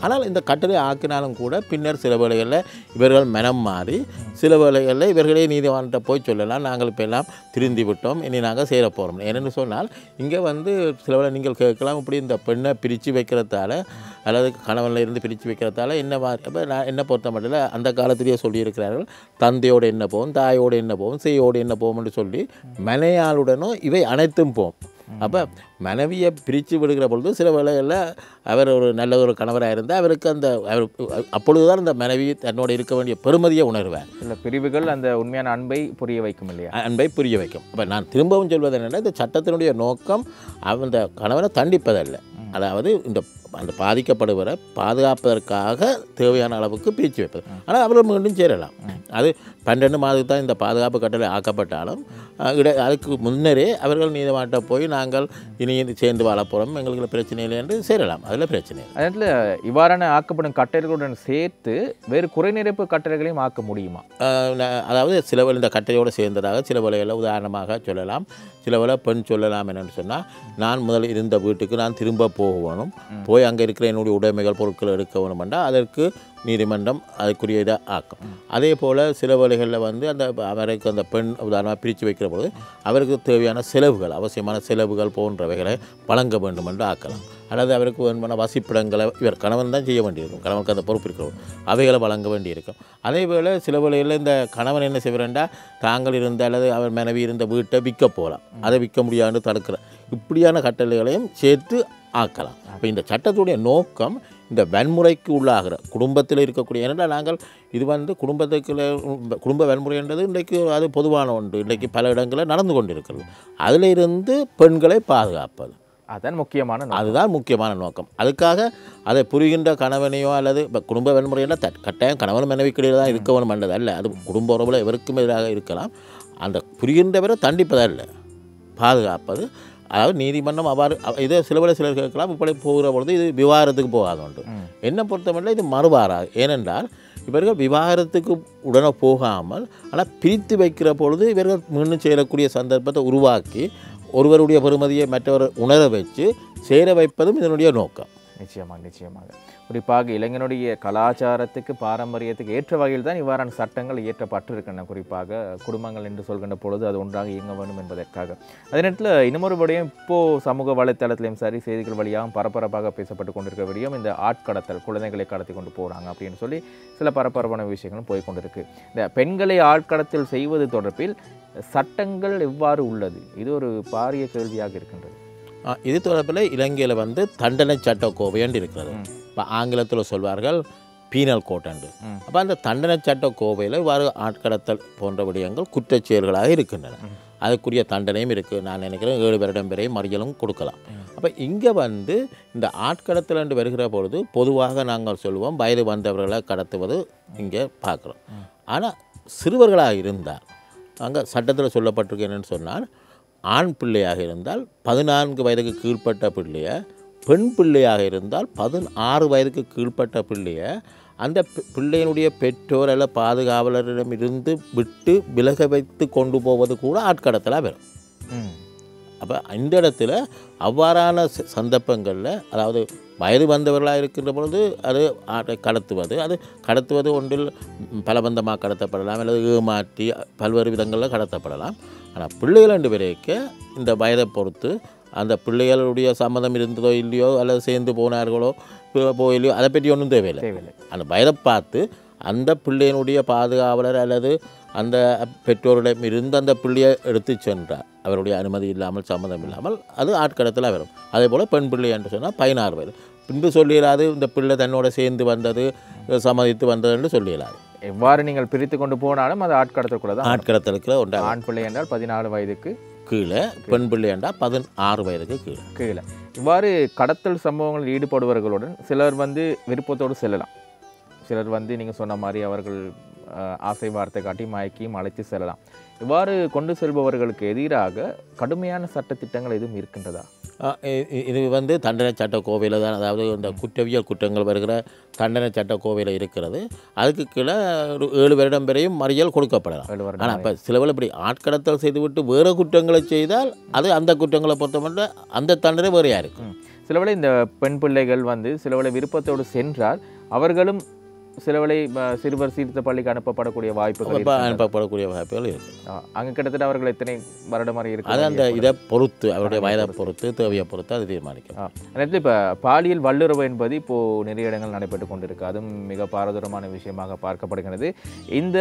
ஆனால் இந்த கட்டளை ஆக்கினாலும் கூட பின்னர் சில வேளைகளில் இவர்கள் மனம் மாறி சில வேளைகளில் இவர்களே நீதிவான்கிட்ட போய் சொல்லலாம் நாங்கள் இப்போ எல்லாம் திருந்தி விட்டோம் இனி நாங்கள் சேர போகிறோம் ஏன்னு சொன்னால் இங்கே வந்து சில வேளை நீங்கள் கேட்கலாம் இப்படி இந்த பெண்ணை பிரித்து வைக்கிறதால அல்லது கணவனில் இருந்து பிரித்து வைக்கிறதால என்ன மாதிரி அப்போ நான் என்ன பொறுத்த மட்டும் அந்த காலத்திலேயே சொல்லியிருக்கிறார்கள் தந்தையோடு என்ன போகும் தாயோடு என்ன போகும் செய்யோடு என்ன போகும்னு சொல்லி மனையாளுடனும் இவை அனைத்தும் போகும் அப்போ மனைவியை பிரித்து விடுகிற பொழுது சில வேளைகளில் அவர் ஒரு நல்ல ஒரு கணவராக இருந்தால் அவருக்கு அந்த அவர் அப்பொழுதுதான் அந்த மனைவி தன்னோட இருக்க வேண்டிய பெருமதியை உணர்வார்
சில பிரிவுகள் அந்த உண்மையான அன்பை புரிய வைக்கும் இல்லையா
அன்பை புரிய வைக்கும் அப்போ நான் திரும்பவும் சொல்வது என்னென்னா இந்த சட்டத்தினுடைய நோக்கம் அந்த கணவனை தண்டிப்பதல்ல அதாவது இந்த அந்த பாதிக்கப்படுவரை பாதுகாப்பதற்காக தேவையான அளவுக்கு பிரித்து வைப்பது ஆனால் அவர்கள் மீண்டும் சேரலாம் அது பன்னெண்டு மாதத்துக்கு தான் இந்த பாதுகாப்பு கட்டளை ஆக்கப்பட்டாலும் அஹ், இட அதுக்கு முன்னரே அவர்கள் நீதிமன்ற போய் நாங்கள் இனி சேர்ந்து வாழ போகிறோம் எங்களுக்கு பிரச்சனை இல்லை என்று சேரலாம் அதில் பிரச்சனை இல்லை
அதே நேரத்தில் இவ்வாறான ஆக்கப்படும் கட்டளைகளுடன் சேர்த்து வேறு குறைநிறைப்பு கட்டளைகளையும் ஆக்க முடியுமா
ஆஹ் ந- அதாவது சில வேளை இந்த கட்டளையோடு சேர்ந்ததாக சில வேளைகளில் உதாரணமாக சொல்லலாம் சில வேளை பெண் சொல்லலாம் என்னன்னு சொன்னால் நான் முதல் இருந்த வீட்டுக்கு நான் திரும்ப போகணும் போய் அங்கே இருக்கிற என்னுடைய உடைமைகள் பொருட்கள் எடுக்க வேணுமெண்டா அதற்கு நீதிமன்றம் அதுக்குரிய இதை ஆக்கும் அதே போல் சில வேளைகளில் வந்து அந்த அவருக்கு அந்த பெண் உதாரணமாக பிரித்து வைக்கிற போது அவருக்கு தேவையான செலவுகள் அவசியமான செலவுகள் போன்றவைகளை வழங்க வேண்டும் என்று ஆக்கலாம் அல்லது அவருக்கு வேணுமான வசிப்பிடங்களை இவர் கணவன் தான் செய்ய வேண்டியிருக்கும் கணவனுக்கு அந்த பொறுப்பு இருக்கிறோம் அவைகளை வழங்க வேண்டியிருக்கும் அதே வேளை சில வேளைகளில் இந்த கணவன் என்ன செய்வார்ண்டா தாங்கள் இருந்த அல்லது அவர் மனைவி இருந்த வீட்டை விற்க போகலாம் அதை விற்க முடியாதுன்னு தடுக்கிற இப்படியான கட்டளைகளையும் சேர்த்து ஆக்கலாம் இப்போ இந்த சட்டத்துடைய நோக்கம் இந்த வன்முறைக்கு உள்ளாகிற குடும்பத்தில் இருக்கக்கூடிய ஏனென்றால் நாங்கள் இது வந்து குடும்பத்துக்குள்ள குடும்ப வன்முறைன்றது இன்றைக்கு அது பொதுவான ஒன்று இன்றைக்கு பல இடங்களில் நடந்து கொண்டிருக்கிறது அதில் இருந்து பெண்களை பாதுகாப்பது
அதான் முக்கியமான நோக்கம்.
அதுதான் முக்கியமான நோக்கம் அதுக்காக அதை புரிகின்ற கணவனையோ அல்லது இப்போ குடும்ப வன்முறையில் த கட்டாயம் கணவன் மனைவிக்கிடையில் தான் இருக்க வேணும் என்றது அல்ல அது குடும்ப உறவில் எவருக்கும் எதிராக இருக்கலாம் அந்த புரிகின்றவரை தண்டிப்பதல்ல பாதுகாப்பது அதாவது நீதிமன்றம் அவ்வாறு அவ- இதே சில வேளை சிலர் கேட்கலாம் இப்படி போகிற பொழுது இது விவாகரத்துக்கு போகாத உண்டு என்னை பொறுத்தமட்டில் இது மறுவாராது ஏனென்றால் இவர்கள் விவாகரத்துக்கு உடனே போகாமல் ஆனால் பிரித்து வைக்கிற பொழுது இவர்கள் மீண்டும் சேரக்கூடிய சந்தர்ப்பத்தை உருவாக்கி ஒருவருடைய பெருமதியை மற்றவர் உணர வச்சு சேர வைப்பதும் இதனுடைய நோக்கம்
நிச்சயமாக நிச்சயமாக குறிப்பாக இளைஞனுடைய கலாச்சாரத்துக்கு பாரம்பரியத்துக்கு ஏற்ற வகையில் தான் இவ்வாறான சட்டங்கள் இயற்றப்பட்டிருக்கின்றன குறிப்பாக குடும்பங்கள் என்று சொல்கின்ற பொழுது அது ஒன்றாக இயங்க வேண்டும் என்பதற்காக அதே நேரத்தில் இன்னொரு விடயம் இப்போ சமூக வலைத்தளத்திலையும் சரி செய்திகள் வழியாகவும் பரபரப்பாக பேசப்பட்டு கொண்டிருக்கிற விடயம் இந்த ஆட்கடத்தல் குழந்தைகளை கடத்தி கொண்டு போகிறாங்க அப்படின்னு சொல்லி சில பரபரப்பான விஷயங்களும் போய் கொண்டிருக்கு இந்த பெண்களை ஆட்கடத்தல் செய்வது தொடர்பில் சட்டங்கள் எவ்வாறு உள்ளது இது ஒரு பாரிய கேள்வியாக இருக்கின்றது
ஆ, இது தொடர்பில் இலங்கையில் வந்து தண்டனை சட்ட கோவையண்டு இருக்கிறது இப்போ ஆங்கிலத்தில் சொல்வார்கள் பீனல் கோட்டண்டு
ம்.
அப்போ அந்த தண்டனை சட்ட கோவையில் இவ்வாறு ஆட்கடத்தல் போன்ற விடயங்கள் குற்றச்செயல்களாக இருக்கின்றன அதுக்குரிய தண்டனையும் இருக்குது நான் நினைக்கிறேன் ஏழு வருடம் வரை மறியலும் கொடுக்கலாம் அப்போ இங்கே வந்து இந்த ஆட்கடத்தல் என்று வருகிற பொழுது பொதுவாக நாங்கள் சொல்லுவோம் வயது வந்தவர்களை கடத்துவது இங்கே பார்க்குறோம் ஆனால் சிறுவர்களாக இருந்தால் அங்கே சட்டத்தில் சொல்லப்பட்டிருக்கு என்னன்னு சொன்னால் ஆண் பிள்ளையாக இருந்தால் பதினான்கு வயதுக்கு கீழ்ப்பட்ட பிள்ளைய பெண் பிள்ளையாக இருந்தால் பதினாறு வயதுக்கு கீழ்ப்பட்ட பிள்ளைய அந்த பி- பிள்ளையினுடைய பெற்றோர் அல்ல பாதுகாவலரிடமிருந்து விட்டு விலக வைத்து கொண்டு போவது கூட ஆட்கடத்தலாக வரும்
ம்
அப்போ இந்த இடத்துல அவ்வாறான ச- சந்தர்ப்பங்களில் அதாவது வயது வந்தவர்களாக இருக்கின்ற பொழுது அது ஆட்டை கடத்துவது அது கடத்துவது ஒன்றில் ம், பலபந்தமாக கடத்தப்படலாம் அல்லது ஏமாற்றி பல்வேறு விதங்களில் கடத்தப்படலாம் ஆனால் பிள்ளைகள் ரெண்டு பேரைக்க இந்த வயதை பொறுத்து அந்த பிள்ளைகளுடைய சம்மதம் இருந்ததோ இல்லையோ அல்லது சேர்ந்து போனார்களோ போ- போயிலையோ அதை பற்றி ஒன்றும் தேவையில்லை
தேவையில்லை
அந்த வயதை பார்த்து அந்த பிள்ளையினுடைய பாதுகாவலர் அல்லது அந்த பெற்றோரிடம் இருந்து அந்த பிள்ளையை எடுத்து சென்றார் அவருடைய அனுமதி இல்லாமல் சம்மதம் இல்லாமல் அது ஆட்கடத்தில் வரும் அதே போல் பெண் பிள்ளை என்று சொன்னால் பதினாறு வயது பின்பு சொல்லிடாது இந்த பிள்ளை தன்னோட சேர்ந்து வந்தது சம்மதித்து வந்தது என்று சொல்லிடாது
எவ்வாறு நீங்கள் பிரித்து கொண்டு போனாலும் அது ஆட்கடத்தக்குள்ள தான்
ஆட்கடத்தலுக்கு ஒன்றா
ஆண் பிள்ளை என்றால் பதினாலு வயதுக்கு
கீழே பெண் பிள்ளை என்றால் பதினாறு வயதுக்கு கீழே
கீழே இவ்வாறு கடத்தல் சம்பவங்களில் ஈடுபடுபவர்களுடன் சிலர் வந்து விருப்பத்தோடு செல்லலாம் சிலர் வந்து நீங்கள் சொன்ன மாதிரி அவர்கள் அஹ், ஆசை வார்த்தை காட்டி மயக்கியும் அழைத்து செல்லலாம் இவ்வாறு கொண்டு செல்பவர்களுக்கு எதிராக கடுமையான சட்டத்திட்டங்கள் எதுவும் இருக்கின்றதா
ஆ, இ- இ- இது வந்து தண்டனை சட்ட கோவையில் தான் அதாவது இந்த குற்றவியல் குற்றங்கள் வருகிற தண்டனை சட்ட கோவையில் இருக்கிறது அதுக்கு கீழே ஒரு ஏழு வருடம் வரையும் மறியல் கொடுக்கப்படலாம்
ஏழு வருடம்
ஆனால் இப்போ சிலவில் இப்படி ஆட்கடத்தல் செய்துவிட்டு வேறு குற்றங்களை செய்தால் அது அந்த குற்றங்களை பொறுத்தமட்டும் அந்த தண்டனை வேறையாக இருக்கும்
ம். சிலவேளை இந்த பெண் பிள்ளைகள் வந்து சிலவேளை விருப்பத்தோடு சென்றால் அவர்களும் சிலவேளை அஹ், சிறுவர் சீர்திருத்த பள்ளிக்கு அனுப்பப்படக்கூடிய வாய்ப்புகள்
அப்போ
இருக்கின்றன.
அனுப்பப்படக்கூடிய வாய்ப்புகள் இருக்குது
ஆ, அங்க கிட்டத்தட்ட அவர்கள் எத்தனை வருடம் வரை
அது அந்த
இருக்கு
இதை பொறுத்து அவருடைய வயதை பொறுத்து தேவையை பொறுத்து அது தீர்மானிக்கும்
நேரத்தில் இப்போ பாலியல் வல்லுறவு என்பது இப்போ நிறைய இடங்கள் நடைபெற்று கொண்டிருக்கு அதுவும் மிக பாரதூரமான விஷயமாக பார்க்கப்படுகிறது இந்த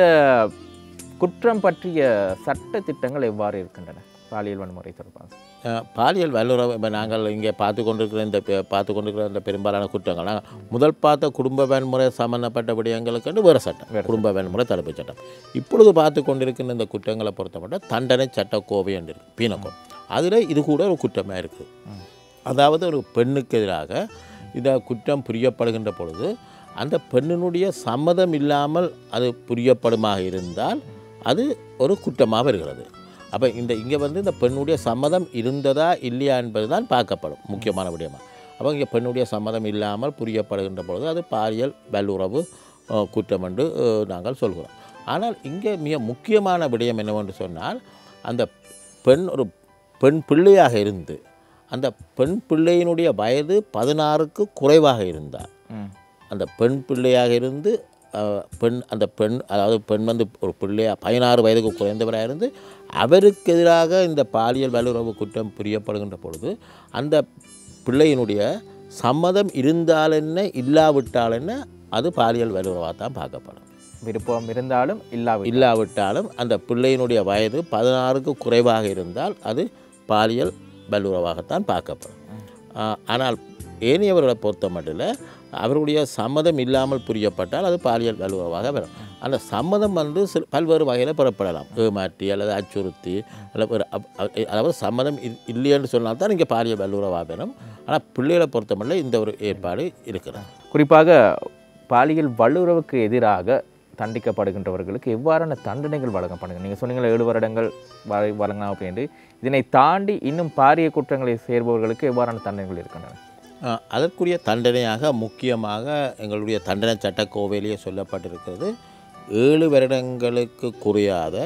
குற்றம் பற்றிய சட்ட திட்டங்கள் எவ்வாறு இருக்கின்றன பாலியல் வன்முறை தொடர்பாக
அஹ், பாலியல் வல்லுறவு இப்போ நாங்கள் இங்கே பார்த்து கொண்டிருக்கிற இந்த பெ- பார்த்து கொண்டிருக்கிற இந்த பெரும்பாலான குற்றங்கள் நாங்கள் முதல் பார்த்த குடும்ப வன்முறை சம்பந்தப்பட்ட விடயங்களுக்கு வேறு சட்டம்
வேறு
குடும்ப வன்முறை தடுப்பு சட்டம் இப்பொழுது பார்த்து கொண்டிருக்கின்ற இந்த குற்றங்களை பொறுத்தமட்டும் தண்டனை சட்ட கோவை என்று இருக்கு பீனக்கோ அதில் இது கூட ஒரு குற்றமாக இருக்குது
ம்.
அதாவது ஒரு பெண்ணுக்கு எதிராக இந்த குற்றம் புரியப்படுகின்ற பொழுது அந்த பெண்ணினுடைய சம்மதம் இல்லாமல் அது புரியப்படுமாக இருந்தால் அது ஒரு குற்றமாக வருகிறது அப்போ இந்த இங்கே வந்து இந்த பெண்ணுடைய சம்மதம் இருந்ததா இல்லையா என்பது தான் பார்க்கப்படும் முக்கியமான விடயமாக அப்போ இங்கே பெண்ணுடைய சம்மதம் இல்லாமல் புரியப்படுகின்ற பொழுது அது பாலியல் வல்லுறவு அஹ், குற்றம் என்று அஹ், நாங்கள் சொல்கிறோம் ஆனால் இங்கே மிக முக்கியமான விடயம் என்னவென்று சொன்னால் அந்த பெண் ஒரு பெண் பிள்ளையாக இருந்து அந்த பெண் பிள்ளையினுடைய வயது பதினாறுக்கு குறைவாக இருந்தால்
ம்
அந்த பெண் பிள்ளையாக இருந்து அஹ், பெண் அந்த பெண் அதாவது பெண் வந்து ஒரு பிள்ளையா பதினாறு வயதுக்கு குறைந்தவராக இருந்து அவருக்கு எதிராக இந்த பாலியல் வல்லுறவு குற்றம் புரியப்படுகின்ற பொழுது அந்த பிள்ளையினுடைய சம்மதம் இருந்தால் என்ன இல்லாவிட்டால் என்ன அது பாலியல் வல்லுறவாக தான் பார்க்கப்படும்
விருப்பம் இருந்தாலும் இல்லாவிட்டால்
இல்லாவிட்டாலும் அந்த பிள்ளையினுடைய வயது பதினாறுக்கு குறைவாக இருந்தால் அது பாலியல் வல்லுறவாகத்தான் பார்க்கப்படும் ஆஹ், ஆனால் ஏனையவர்களை பொறுத்த மட்டும் அவருடைய சம்மதம் இல்லாமல் புரியப்பட்டால் அது பாலியல் வல்லுறவாக வரும் அந்த சம்மதம் வந்து சில பல்வேறு வகையில் பெறப்படலாம் ஏமாற்றி அல்லது அச்சுறுத்தி அல்லது ஒரு அப்- அ- அதாவது சம்மதம் இல்- இல்லையென்று சொன்னால் தான் இங்கே பாலியல் வல்லுறவாக வரும் ஆனால் பிள்ளைகளை பொறுத்த மட்டும் இந்த ஒரு ஏற்பாடு இருக்கிறது
குறிப்பாக பாலியல் வல்லுறவுக்கு எதிராக தண்டிக்கப்படுகின்றவர்களுக்கு எவ்வாறான தண்டனைகள் வழங்கப்படுங்க நீங்கள் சொன்னீங்களா ஏழு வருடங்கள் வரை வழங்கலாம் அப்படின்ட்டு இதனை தாண்டி இன்னும் பாரிய குற்றங்களை சேர்பவர்களுக்கு எவ்வாறான தண்டனைகள் இருக்கின்றன
அஹ், அதற்குரிய தண்டனையாக முக்கியமாக எங்களுடைய தண்டனை சட்டக்கோவையிலேயே சொல்லப்பட்டிருக்கிறது ஏழு வருடங்களுக்கு குறையாத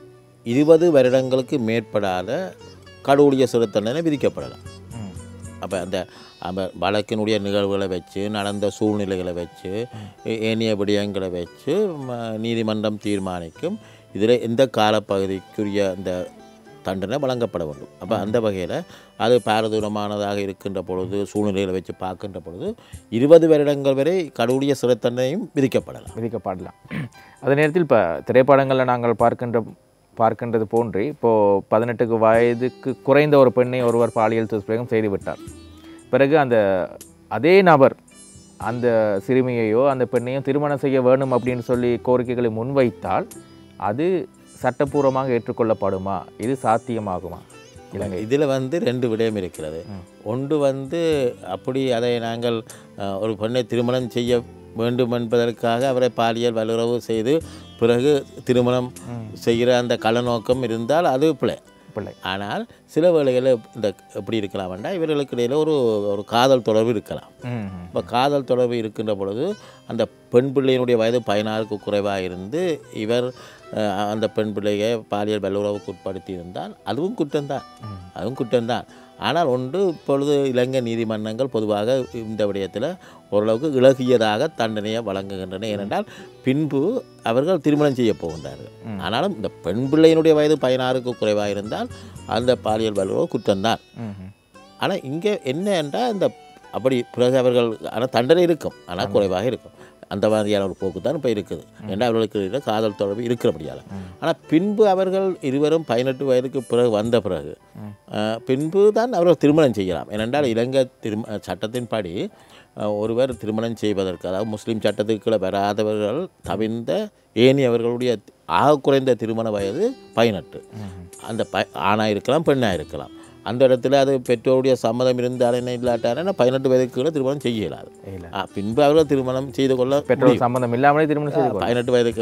இருபது வருடங்களுக்கு மேற்படாத கடவுளிய சிறு தண்டனை விதிக்கப்படலாம்
ம்.
அப்போ அந்த அந்த வழக்கினுடைய நிகழ்வுகளை வச்சு நடந்த சூழ்நிலைகளை வச்சு ஏ- ஏனைய விடயங்களை வச்சு ம- நீதிமன்றம் தீர்மானிக்கும் இதில் எந்த காலப்பகுதிக்குரிய அந்த தண்டனை வழங்கப்பட வேண்டும் அப்போ அந்த வகையில் அது பாரதூரமானதாக இருக்கின்ற பொழுது சூழ்நிலைகளை வச்சு பார்க்கின்ற பொழுது இருபது வருடங்கள் வரை கடவுளிய சிறை தண்டனையும் விதிக்கப்படலாம்
விதிக்கப்படலாம் அதே நேரத்தில் இப்போ திரைப்படங்களில் நாங்கள் பார்க்கின்ற பார்க்கின்றது போன்று இப்போது பதினெட்டுக்கு வயதுக்கு குறைந்த ஒரு பெண்ணை ஒருவர் பாலியல் துஷ்பிரயோகம் செய்து விட்டார் பிறகு அந்த அதே நபர் அந்த சிறுமியையோ அந்த பெண்ணையோ திருமணம் செய்ய வேணும் அப்படின்னு சொல்லி கோரிக்கைகளை முன்வைத்தால் அது சட்டப்பூர்வமாக ஏற்றுக்கொள்ளப்படுமா இது சாத்தியமாகுமா இலங்கை
இதில் வந்து ரெண்டு விடயம் இருக்கிறது
ம்.
ஒன்று வந்து அப்படி அதை நாங்கள் அஹ், ஒரு பெண்ணை திருமணம் செய்ய வேண்டும் என்பதற்காக அவரை பாலியல் வல்லுறவு செய்து பிறகு திருமணம்
ம்.
செய்கிற அந்த கலநோக்கம் இருந்தால் அது பிழை
பிள்ளை
ஆனால் சில வேளைகளில் இந்த எப்படி இருக்கலாம் வேண்டாம் இவர்களுக்கு இடையில் ஒரு ஒரு காதல் தொடர்பு இருக்கலாம்
ம் ம்.
இப்போ காதல் தொடர்பு இருக்கின்ற பொழுது அந்த பெண் பிள்ளையினுடைய வயது பதினாறுக்கு குறைவாக இருந்து இவர் அஹ், அந்த பெண் பிள்ளையை பாலியல் வல்லுறவுக்கு உட்படுத்தி இருந்தால் அதுவும் குற்றம்தான்
ம்.
அதுவும் குற்றம்தான் ஆனால் ஒன்று இப்பொழுது இலங்கை நீதிமன்றங்கள் பொதுவாக இந்த விடயத்தில் ஓரளவுக்கு இலகியதாக தண்டனையை வழங்குகின்றன ஏனென்றால் பின்பு அவர்கள் திருமணம் செய்ய போகின்றார்கள்
ம்.
ஆனாலும் இந்த பெண் பிள்ளையினுடைய வயது பதினாறுக்கு குறைவாக இருந்தால் அந்த பாலியல் வல்லுறவு குற்றம்தான்
ம் ம்.
ஆனால் இங்கே என்ன என்றால் இந்த அப்படி பிறகு அவர்கள் ஆனால் தண்டனை இருக்கும் ஆனால் குறைவாக இருக்கும் அந்த மாதிரியான ஒரு போக்கு தான் இப்போ இருக்குது ஏன்னா அவர்களுக்கு இடையில காதல் தொடர்பு இருக்கிறபடியால்
ம்.
ஆனால் பின்பு அவர்கள் இருவரும் பதினெட்டு வயதுக்கு பிறகு வந்த பிறகு
ம்.
அஹ், பின்பு தான் அவர்கள் திருமணம் செய்யலாம் ஏனென்றால் இலங்கை திரும சட்டத்தின்படி அஹ், ஒருவர் திருமணம் செய்வதற்கு அதாவது முஸ்லீம் சட்டத்துக்குள்ள வராதவர்கள் தவிர்ந்த ஏனியவர்களுடைய ஆக குறைந்த திருமண வயது பதினெட்டு
ம் ம்.
அந்த ப ஆணாக இருக்கலாம் பெண்ணாக இருக்கலாம் அந்த இடத்துல அது பெற்றோருடைய சம்மதம் இருந்தால் என்ன இல்லாட்டாருன்னா பதினெட்டு வயதுக்கு கீழே திருமணம் செய்ய இயலாது
இல்ல
ஆ, பின்பு அவர்கள் திருமணம் செய்து கொள்ள
பெற்றோர் சம்பந்தம் இல்லாமலே திருமணம் செய்து கொள்ள
பதினெட்டு வயதுக்கு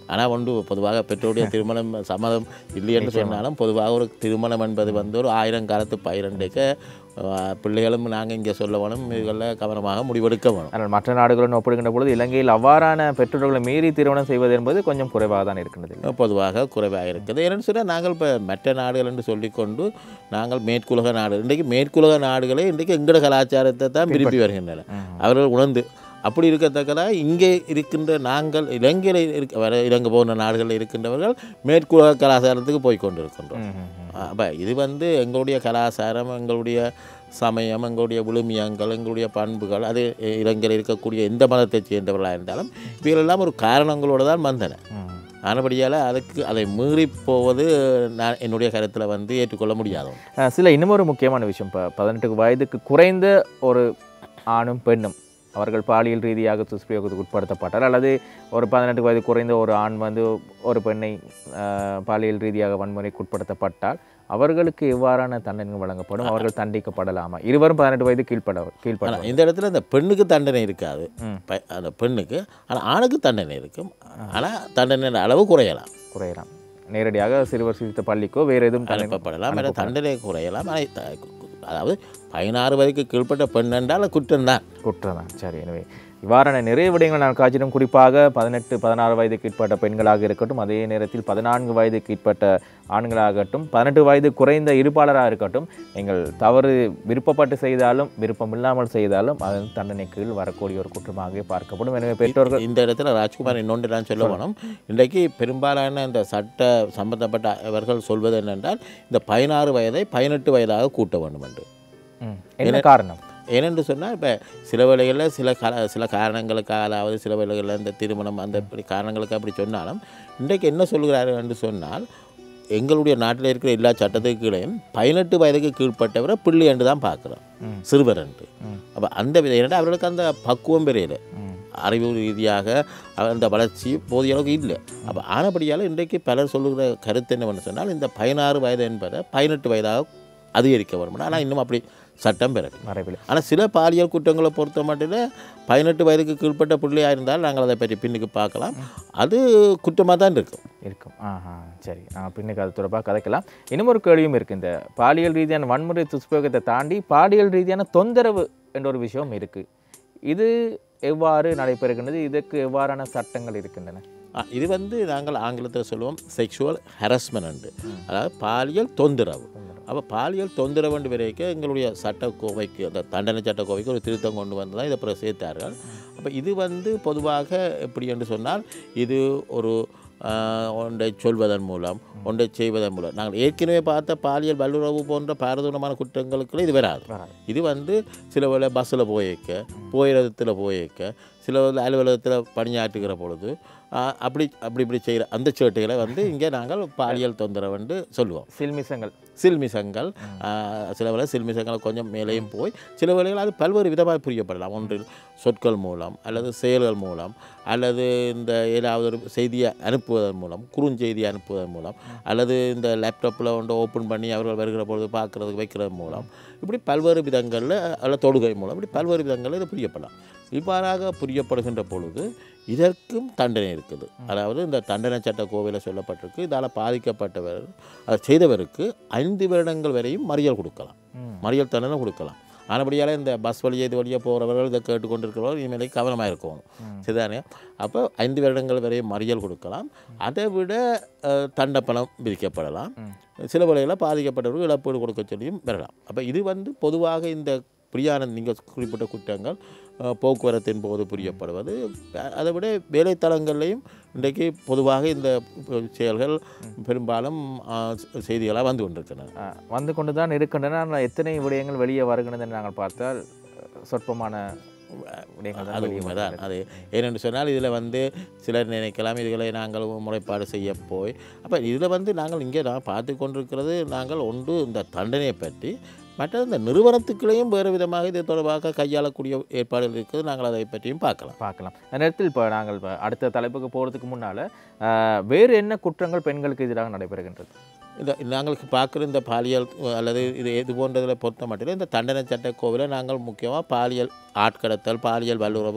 ஆனால் ஒன்று பொதுவாக பெற்றோருடைய திருமணம் சம்மதம் இல்லை என்று சொன்னாலும் பொதுவாக ஒரு திருமணம் என்பது வந்து ஒரு ஆயிரம் காலத்து பயிரண்டுக்கு பிள்ளைகளும் நாங்கள் இங்கே சொல்ல வேணும் இதுகளில் கவனமாக முடிவெடுக்க வேணும்
ஆனால் மற்ற நாடுகளுடன் ஒப்பிடுகின்ற பொழுது இலங்கையில் அவ்வாறான பெற்றோர்களை மீறி திருமணம் செய்வது என்பது கொஞ்சம் குறைவாக தான் இருக்கின்றது
பொதுவாக குறைவாக இருக்குது ஏன்னு சொன்னால் நாங்கள் இப்போ மற்ற நாடுகள் என்று சொல்லிக்கொண்டு நாங்கள் மேற்குலக நாடு இன்றைக்கு மேற்குலக நாடுகளே இன்றைக்கு எங்களோட கலாச்சாரத்தை தான் விரும்பி வருகின்றன அவர்கள் உணர்ந்து அப்படி இருக்கத்தக்கதாக இங்கே இருக்கின்ற நாங்கள் இலங்கையில் இருக்க வர இலங்கை போன்ற நாடுகளில் இருக்கின்றவர்கள் மேற்குலக கலாச்சாரத்துக்கு போய் கொண்டிருக்கின்றோம் அப்போ இது வந்து எங்களுடைய கலாச்சாரம் எங்களுடைய சமயம் எங்களுடைய விழுமியங்கள் எங்களுடைய பண்புகள் அது இலங்கையில் இருக்கக்கூடிய எந்த மதத்தைச் சேர்ந்தவர்களாக இருந்தாலும் இவைகளெல்லாம் ஒரு காரணங்களோடு தான் வந்தன ஆனபடியால் அதுக்கு அதை மீறி போவது நான் என்னுடைய கருத்தில் வந்து ஏற்றுக்கொள்ள முடியாத ஒன்று.
அஹ் சில இன்னும் ஒரு முக்கியமான விஷயம் இப்போ பதினெட்டு வயதுக்கு குறைந்த ஒரு ஆணும் பெண்ணும் அவர்கள் பாலியல் ரீதியாக துஷ்பிரயோகத்துக்கு உட்படுத்தப்பட்டால் அல்லது ஒரு பதினெட்டு வயது குறைந்த ஒரு ஆண் வந்து ஒரு பெண்ணை அஹ், பாலியல் ரீதியாக வன்முறைக்கு உட்படுத்தப்பட்டால் அவர்களுக்கு எவ்வாறான தண்டனை வழங்கப்படும் அவர்கள் தண்டிக்கப்படலாமா இருவரும் பதினெட்டு வயது கீழ்ப்பட கீழ்ப்பட
ஆனால் இந்த இடத்துல இந்த பெண்ணுக்கு தண்டனை இருக்காது
ம்.
ப- அந்த பெண்ணுக்கு ஆனால் ஆணுக்கு தண்டனை இருக்கும் ஆனால் தண்டனை அளவு குறையலாம்
குறையலாம் நேரடியாக சிறுவர் சிறுத்த பள்ளிக்கோ வேறு எதுவும் தண்டனை
அனுப்பப்படலாம் இல்லை தண்டனை குறையலாம் ஆனால் த- அதாவது பதினாறு வரைக்கு கீழ்ப்பட்ட பெண் என்றால் குற்றம் தான்
குற்றம் தான் சரி எனவே இவ்வாறான நிறைய விடயங்கள் நான் காட்சிடும் குறிப்பாக பதினெட்டு பதினாறு வயதுக்கு உட்பட்ட பெண்களாக இருக்கட்டும் அதே நேரத்தில் பதினான்கு வயதுக்கு உட்பட்ட ஆண்களாகட்டும் பதினெட்டு வயது குறைந்த இருப்பாளராக இருக்கட்டும் நீங்கள் தவறு விருப்பப்பட்டு செய்தாலும் விருப்பம் இல்லாமல் செய்தாலும் அது தண்டனை கீழ் வரக்கூடிய ஒரு குற்றமாக பார்க்கப்படும் எனவே பெற்றோர்கள்
இந்த இடத்துல ராஜ்குமார் இன்னொன்று நான் சொல்ல வேணும் இன்றைக்கு பெரும்பாலான இந்த சட்ட சம்பந்தப்பட்ட அவர்கள் சொல்வது என்னென்றால் இந்த பதினாறு வயதை பதினெட்டு வயதாக கூட்ட வேண்டும் என்று
ம், என்ன காரணம்
ஏனென்று சொன்னால் இப்போ சில வேளைகளில் சில கா சில காரணங்களுக்காக அதாவது சில வேளைகளில் இந்த திருமணம் அந்த இப்படி காரணங்களுக்கு அப்படி சொன்னாலும் இன்றைக்கு என்ன சொல்கிறார்கள் என்று சொன்னால் எங்களுடைய நாட்டில் இருக்கிற எல்லா சட்டத்துக்கு கீழே பதினெட்டு வயதுக்கு கீழ்ப்பட்டவரை பிள்ளை என்று தான் பார்க்குறோம்
ம்.
சிறுவர் என்று
ம்.
அப்போ அந்த வித ஏன்னா அவர்களுக்கு அந்த பக்குவம் பெரியல
ம்,
அறிவு ரீதியாக அந்த வளர்ச்சி போதிய அளவுக்கு இல்லை அப்போ ஆனபடியால் இன்றைக்கு பலர் சொல்லுகிற கருத்து என்னவென்று சொன்னால் இந்த பதினாறு வயது என்பதை பதினெட்டு வயதாக அதிகரிக்க வரும் ஆனால் இன்னும் அப்படி சட்டம் பெறவில்லை
வரவில்லை
ஆனால் சில பாலியல் குற்றங்களை பொறுத்த மட்டும் பதினெட்டு வயதுக்கு கீழ்ப்பட்ட பிள்ளையாக இருந்தால் நாங்கள் அதை பற்றி பின்னுக்கு பார்க்கலாம் அது குற்றமாக தான் இருக்கும்
இருக்கும் ஆஹா சரி நான் பின்னுக்கு அது தொடர்பாக கதைக்கலாம் இன்னும் ஒரு கேள்வியும் இருக்கு இந்த பாலியல் ரீதியான வன்முறை துஷ்பிரயோகத்தை தாண்டி பாலியல் ரீதியான தொந்தரவு என்ற ஒரு விஷயம் இருக்கு இது எவ்வாறு நடைபெறுகின்றது இதற்கு எவ்வாறான சட்டங்கள் இருக்கின்றன
ஆ, இது வந்து நாங்கள் ஆங்கிலத்தில் சொல்லுவோம் செக்ஷுவல் ஹரஸ்மெண்ட் அதாவது பாலியல் தொந்தரவு அப்போ பாலியல் தொந்தரவுண்டு வரைக்கும் எங்களுடைய சட்டக்கோவைக்கு அந்த தண்டனை சட்டக்கோவைக்கு ஒரு திருத்தம் கொண்டு வந்து தான் இதை அப்புறம் சேர்த்தார்கள் அப்போ இது வந்து பொதுவாக எப்படி என்று சொன்னால் இது ஒரு ஆ, ஒன்றை சொல்வதன் மூலம் ஒன்றை செய்வதன் மூலம் நாங்கள் ஏற்கனவே பார்த்த பாலியல் வல்லுறவு போன்ற பாரதூரமான குற்றங்களுக்குள்ள இது வராது
வராது.
இது வந்து சில வேளை பஸ்ஸில் போயிருக்க போயிடத்தில் போயிருக்க சில வேளை அலுவலகத்தில் பணியாற்றுகிற பொழுது ஆ, அப்படி அப்படி இப்படி செய்கிற அந்த சேட்டுகளை வந்து இங்கே நாங்கள் பாலியல் தொந்தரவுன்னு சொல்லுவோம்
சில்மிசங்கள்
சில்மிசங்கள் ஆ, சில வேளை சில்மிசங்கள் கொஞ்சம் மேலேயும் போய் சில வேளைகள் அது பல்வேறு விதமாக புரியப்படலாம் ஒன்றில் சொற்கள் மூலம் அல்லது செயல்கள் மூலம் அல்லது இந்த ஏதாவது ஒரு செய்தியை அனுப்புவதன் மூலம் குறுஞ்செய்தி அனுப்புவதன் மூலம் அல்லது இந்த லேப்டாப்பில் வந்து ஓப்பன் பண்ணி அவர்கள் வருகிற பொழுது பார்க்குறதுக்கு வைக்கிறது மூலம் இப்படி பல்வேறு விதங்களில் அல்ல தொடுகை மூலம் இப்படி பல்வேறு விதங்களில் இது புரியப்படலாம் இவ்வாறாக புரியப்படுகின்ற பொழுது இதற்கும் தண்டனை இருக்குது அதாவது இந்த தண்டனை சட்ட கோவிலில் சொல்லப்பட்டிருக்கு இதால் பாதிக்கப்பட்டவர் அதை செய்தவருக்கு ஐந்து வருடங்கள் வரையும் மறியல் கொடுக்கலாம்
ம்.
மறியல் தண்டனை கொடுக்கலாம் ஆனபடியால் இந்த பஸ் வழியே இது வழியாக போகிறவர்கள் இதை கேட்டுக்கொண்டிருக்கிறவர்கள் இனிமேலே கவனமாக இருக்கணும் சரிதானே அப்போ ஐந்து வருடங்கள் வரையும் மறியல் கொடுக்கலாம் அதை விட அஹ், தண்ட பணம் விதிக்கப்படலாம் சில வேளைகளில் பாதிக்கப்பட்டவர்கள் இழப்பீடு கொடுக்க சொல்லியும் பெறலாம் அப்போ இது வந்து பொதுவாக இந்த பிரியான நீங்கள் குறிப்பிட்ட குற்றங்கள் அஹ், போக்குவரத்தின் போது புரியப்படுவது அ- அதை விட வேலைத்தளங்கள்லையும் இன்றைக்கு பொதுவாக இந்த செயல்கள் பெரும்பாலும் செய்திகளாக வந்து கொண்டிருக்கின்றன
ஆ, வந்து கொண்டு தான் இருக்கின்றன ஆனால் எத்தனை விடயங்கள் வெளியே வருகின்றன என்று நாங்கள் பார்த்தால் அஹ், சொற்பமான விடயங்கள் தான்
அது
வெளியே
உண்மைதான்
வருகின்றன.
அது ஏனென்று சொன்னால் இதில் வந்து சிலர் நினைக்கலாம் இதுகளை நாங்கள் முறைப்பாடு செய்ய போய் அப்போ இதில் வந்து நாங்கள் இங்கே நான் பார்த்து கொண்டிருக்கிறது நாங்கள் ஒன்று இந்த தண்டனையை பற்றி மற்றது இந்த நிறுவனத்துக்குள்ளேயும் வேறு விதமாக இது தொடர்பாக கையாளக்கூடிய ஏற்பாடுகள் இருக்குது நாங்கள் அதை பற்றியும் பார்க்கலாம்
பார்க்கலாம் அந்த நேரத்தில் இப்போ நாங்கள் இப்ப அடுத்த தலைப்புக்கு போகிறதுக்கு முன்னால் வேறு என்ன குற்றங்கள் பெண்களுக்கு எதிராக நடைபெறுகின்றது
இந்த நாங்களுக்கு பார்க்குற இந்த பாலியல் அல்லது இது இது போன்றதில் பொறுத்த மட்டும் இந்த தண்டனை சட்ட கோவிலை நாங்கள் முக்கியமாக பாலியல் ஆட்கடத்தல் பாலியல் வல்லுறவு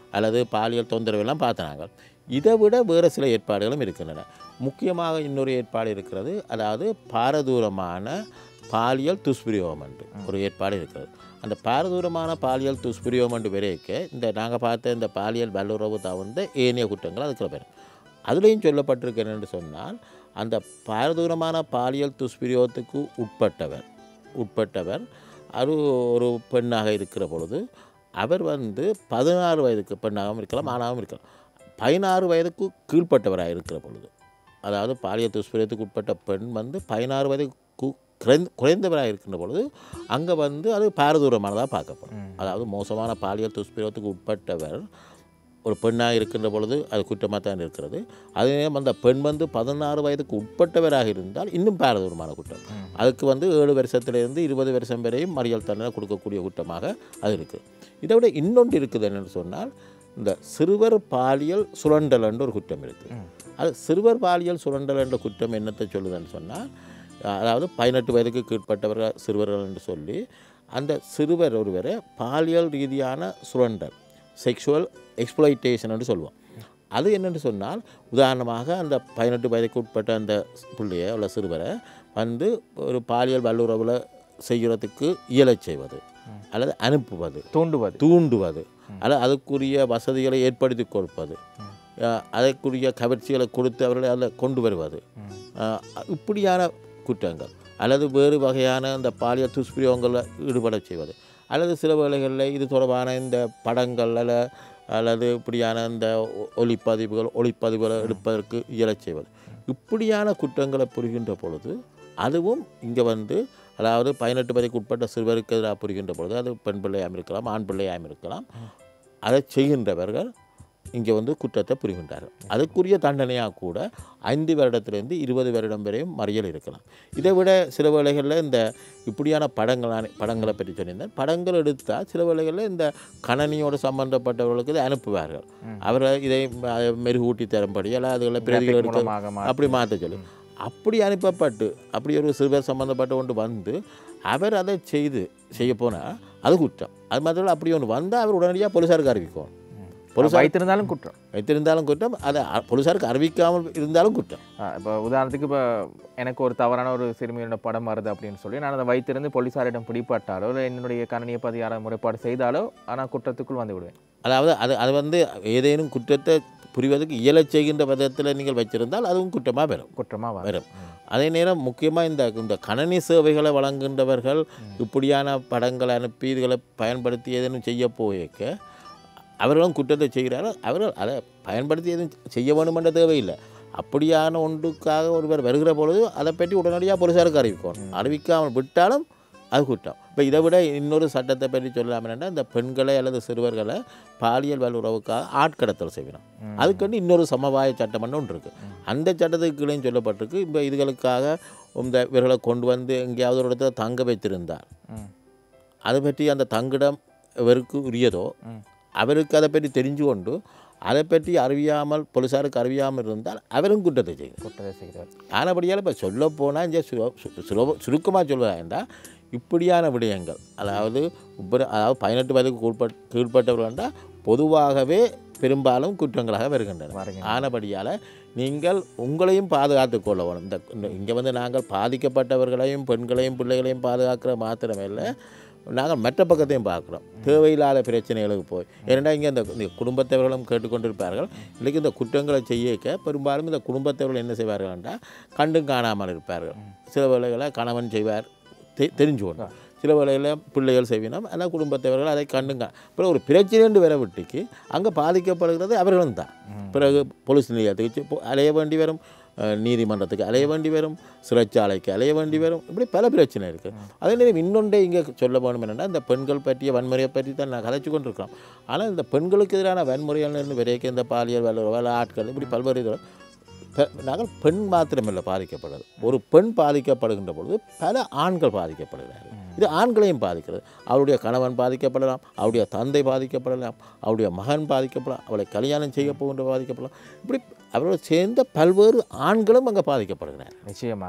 அல்லது பாலியல் தொந்தரவு எல்லாம் பார்த்தினாங்க இதை விட வேறு சில ஏற்பாடுகளும் இருக்கின்றன முக்கியமாக இன்னொரு ஏற்பாடு இருக்கிறது அதாவது பாரதூரமான பாலியல் துஷ்பிரயோகம் என்று ஒரு ஏற்பாடு இருக்கிறது அந்த பாரதூரமான பாலியல் துஷ்பிரயோகம் என்று விரைக்க இந்த நாங்கள் பார்த்த இந்த பாலியல் வல்லுறவு தவிர்த்த ஏனைய குற்றங்கள் அதுக்குள்ள பேர் அதுலேயும் சொல்லப்பட்டிருக்கு என்னென்று சொன்னால் அந்த பாரதூரமான பாலியல் துஷ்பிரயோகத்துக்கு உட்பட்டவர் உட்பட்டவர் அது ஒரு பெண்ணாக இருக்கிற பொழுது அவர் வந்து பதினாறு வயதுக்கு பெண்ணாகவும் இருக்கலாம் ஆணாகவும் இருக்கலாம் பதினாறு வயதுக்கு கீழ்ப்பட்டவராக இருக்கிற பொழுது அதாவது பாலியல் துஷ்பிரயத்துக்கு உட்பட்ட பெண் வந்து பதினாறு வயதுக்கு குறைந்த குறைந்தவராக இருக்கின்ற பொழுது அங்கே வந்து அது பாரதூரமானதாக பார்க்கப்படும் அதாவது மோசமான பாலியல் துஷ்பிரயத்துக்கு உட்பட்டவர் ஒரு பெண்ணாக இருக்கின்ற பொழுது அது குற்றமாக தான் இருக்கிறது அதே நேரம் அந்த பெண் வந்து பதினாறு வயதுக்கு உட்பட்டவராக இருந்தால் இன்னும் பாரதூரமான குற்றம் அதுக்கு வந்து ஏழு வருஷத்திலிருந்து இருபது வருஷம் வரையும் மறியல் தண்டனை கொடுக்கக்கூடிய குற்றமாக அது இருக்குது இதை விட இன்னொன்று இருக்குது என்னென்னு சொன்னால் இந்த சிறுவர் பாலியல் சுரண்டல் என்ற ஒரு குற்றம் இருக்குது அது சிறுவர் பாலியல் சுரண்டல் என்ற குற்றம் என்னத்தை சொல்லுதுன்னு சொன்னால் அதாவது பதினெட்டு வயதுக்கு கீழ்ப்பட்டவர்கள் சிறுவர்கள் என்று சொல்லி அந்த சிறுவர் ஒருவரை பாலியல் ரீதியான சுரண்டல் செக்ஷுவல் எக்ஸ்ப்ளாய்டேஷன் என்று சொல்லுவோம் அது என்னென்னு சொன்னால் உதாரணமாக அந்த பதினெட்டு வயதுக்கு உட்பட்ட அந்த பிள்ளைய உள்ள சிறுவரை வந்து ஒரு பாலியல் வல்லுறவில் செய்கிறதுக்கு இயலச் செய்வது அல்லது அனுப்புவது
தூண்டுவது
தூண்டுவது அல்லது அதுக்குரிய வசதிகளை ஏற்படுத்தி கொடுப்பது அஹ் அதற்குரிய கவர்ச்சிகளை கொடுத்து அவர்களை அதில் கொண்டு வருவது அஹ் இப்படியான குற்றங்கள் அல்லது வேறு வகையான இந்த பாலியல் துஷ்பிரயோகங்களில் ஈடுபட செய்வது அல்லது சில வேளைகளில் இது தொடர்பான இந்த படங்கள் அல்ல அல்லது இப்படியான இந்த ஒ- ஒளிப்பதிவுகள் ஒளிப்பதிவுகளை எடுப்பதற்கு இயலச் செய்வது இப்படியான குற்றங்களை புரிகின்ற பொழுது அதுவும் இங்கே வந்து அதாவது பதினெட்டு வயதுக்கு உட்பட்ட சிறுவருக்கு எதிராக புரிகின்ற பொழுது அது பெண் பிள்ளையாகவும் இருக்கலாம் ஆண் பிள்ளையாகவும் இருக்கலாம் அதை செய்கின்றவர்கள் இங்கே வந்து குற்றத்தை புரிகின்றார்கள் அதுக்குரிய தண்டனையாக கூட ஐந்து வருடத்திலிருந்து இருபது வருடம் வரையும் மறியல் இருக்கலாம் இதை விட சில வேளைகளில் இந்த இப்படியான படங்கள் படங்களை பற்றி சொல்லியிருந்தேன் படங்கள் எடுத்தால் சில வேளைகளில் இந்த கணனியோடு சம்பந்தப்பட்டவர்களுக்கு இதை அனுப்புவார்கள் அவரை இதை அஹ், மெருகூட்டி தரும்படி அல்ல அதுகளை பிரதிகள் எடுக்க
மூலமாக மா-
அப்படி மாற்ற சொல்லி அப்படி அனுப்பப்பட்டு அப்படி ஒரு சிறுவர் சம்மந்தப்பட்ட ஒன்று வந்து அவர் அதை செய்து செய்ய போனால் அது குற்றம் அது மாத்திரம் அப்படி ஒன்று வந்தால் அவர் உடனடியாக போலீஸாருக்கு அறிவிக்கும் போலீஸார்
வைத்திருந்தாலும் குற்றம்
வைத்திருந்தாலும் குற்றம் அதை அ- போலீஸாருக்கு அறிவிக்காமல் இருந்தாலும் குற்றம்
இப்போ உதாரணத்துக்கு இப்போ எனக்கு ஒரு தவறான ஒரு சிறுமியோட படம் வருது அப்படின்னு சொல்லி நான் அதை வைத்திருந்து போலீஸாரிடம் பிடிப்பட்டாலோ இல்லை என்னுடைய கணனியை பற்றி யாராவது முறைப்பாடு செய்தாலோ ஆனால் குற்றத்துக்குள் வந்து விடுவேன்
அதாவது அது அது வந்து ஏதேனும் குற்றத்தை புரிவதற்கு இயலச் செய்கின்ற விதத்தில் நீங்கள் வச்சிருந்தால் அதுவும் குற்றமாக வரும்
குற்றமாக வரும்
வரும் அதே நேரம் முக்கியமாக இந்த இந்த கணனி சேவைகளை வழங்குகின்றவர்கள் இப்படியான படங்களை அனுப்பி இதுகளை பயன்படுத்தி ஏதேனும் செய்ய போயிருக்க அவர்களும் குற்றத்தை செய்கிறார்கள் அவர்கள் அதை பயன்படுத்தி எதுவும் செய்ய வேணுமென்ற தேவையில்லை அப்படியான ஒன்றுக்காக ஒருவர் வருகிற பொழுது அதை பற்றி உடனடியாக போலீஸாருக்கு அறிவிக்கணும் அறிவிக்காமல் விட்டாலும் அது குற்றம் இப்போ இதை விட இன்னொரு சட்டத்தை பற்றி சொல்லலாம் என்னென்னா இந்த பெண்களை அல்லது சிறுவர்களை பாலியல் வல்லுறவுக்காக ஆட்கடத்தல் செய்யணும் அதுக்கு இன்னொரு சமவாய சட்டம் ஒன்று இருக்குது அந்த சட்டத்துக்கு கீழே சொல்லப்பட்டிருக்கு இப்போ இதுகளுக்காக இந்த இவர்களை கொண்டு வந்து எங்கேயாவது ஒரு இடத்துல தங்க வைத்திருந்தார்
ம்.
அதை பற்றி அந்த தங்கிடம் இவருக்கு உரியதோ
ம்.
அவருக்கு அதை பற்றி தெரிஞ்சு கொண்டு அதை பற்றி அறிவியாமல் போலீஸாருக்கு அறிவியாமல் இருந்தால் அவரும் குற்றத்தை செய்யும்
குற்றத்தை செய்கிறார்
ஆனபடியால் இப்போ சொல்ல போனால் இங்கே சுலப சுருக்கமாக சொல்வதா இப்படியான விடயங்கள் அதாவது உப்பர அதாவது பதினெட்டு வயதுக்கு உட்பட் கீழ்பட்டவர்கள்டா பொதுவாகவே பெரும்பாலும் குற்றங்களாக வருகின்றன
வருகின்றன.
ஆனபடியால் நீங்கள் உங்களையும் பாதுகாத்துக் கொள்ள வேணும் இந்த இங்கே வந்து நாங்கள் பாதிக்கப்பட்டவர்களையும் பெண்களையும் பிள்ளைகளையும் பாதுகாக்கிற மாத்திரமே இல்லை நாங்கள் மற்ற பக்கத்தையும் பார்க்குறோம் தேவையில்லாத பிரச்சனைகளுக்கு போய் ஏன்னா இங்கே இந்த இந்த குடும்பத்தவர்களும் கேட்டுக்கொண்டிருப்பார்கள் இன்றைக்கு இந்த குற்றங்களை செய்யக்க பெரும்பாலும் இந்த குடும்பத்தவர்கள் என்ன செய்வார்கள் என்றால் கண்டும் காணாமல் இருப்பார்கள் சில வேளைகளை கணவன் செய்வார் தெ- தெரிஞ்சு கொண்டு சில வேளைகளில் பிள்ளைகள் செய்வினோம் ஆனால் குடும்பத்தவர்கள் அதை கண்டுங்க அப்புறம் ஒரு பிரச்சனை வர விட்டுக்கு அங்கே பாதிக்கப்படுகிறது அவர்களும் தான் பிறகு போலீஸ் நிலையத்துக்கு போ- அலைய வேண்டி வரும் அஹ், நீதிமன்றத்துக்கு அலைய வேண்டி வரும் சிறைச்சாலைக்கு அலைய வேண்டி வரும் இப்படி பல பிரச்சனை இருக்குது அதே நேரம் இன்னொன்றே இங்கே சொல்ல வேணும் என்னென்னா இந்த பெண்கள் பற்றிய வன்முறையை பற்றி தான் நான் கதைச்சு கொண்டிருக்கிறோம் ஆனால் இந்த பெண்களுக்கு எதிரான வன்முறைகள் வரைக்கும் இந்த பாலியல் வேலை வேலை ஆட்கள் இப்படி பல்வேறு இது பெ- நாங்கள் பெண் மாத்திரமில்லை பாதிக்கப்படுறது ஒரு பெண் பாதிக்கப்படுகின்ற பொழுது பல ஆண்கள் பாதிக்கப்படுகிறார்கள் இது ஆண்களையும் பாதிக்கிறது அவருடைய கணவன் பாதிக்கப்படலாம் அவருடைய தந்தை பாதிக்கப்படலாம் அவருடைய மகன் பாதிக்கப்படலாம் அவளை கல்யாணம் செய்ய போகின்ற பாதிக்கப்படலாம் இப்படி அவரோடு சேர்ந்த பல்வேறு ஆண்களும் அங்கே பாதிக்கப்படுகிறார்
நிச்சயமாக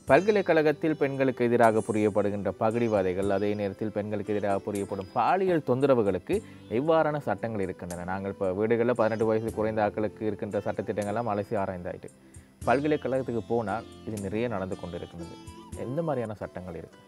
பல்கலைக்கழகத்தில் பெண்களுக்கு எதிராக புரியப்படுகின்ற பகுடிவாதைகள் அதே நேரத்தில் பெண்களுக்கு எதிராக புரியப்படும் பாலியல் தொந்தரவுகளுக்கு எவ்வாறான சட்டங்கள் இருக்கின்றன நாங்கள் இப்போ வீடுகளில் பதினெட்டு வயசு குறைந்த ஆட்களுக்கு இருக்கின்ற சட்டத்திட்டங்கள்லாம் அலசி ஆராய்ந்தாயிட்டு பல்கலைக்கழகத்துக்கு போனால் இது நிறைய நடந்து கொண்டு இருக்கின்றது எந்த மாதிரியான சட்டங்கள் இருக்கு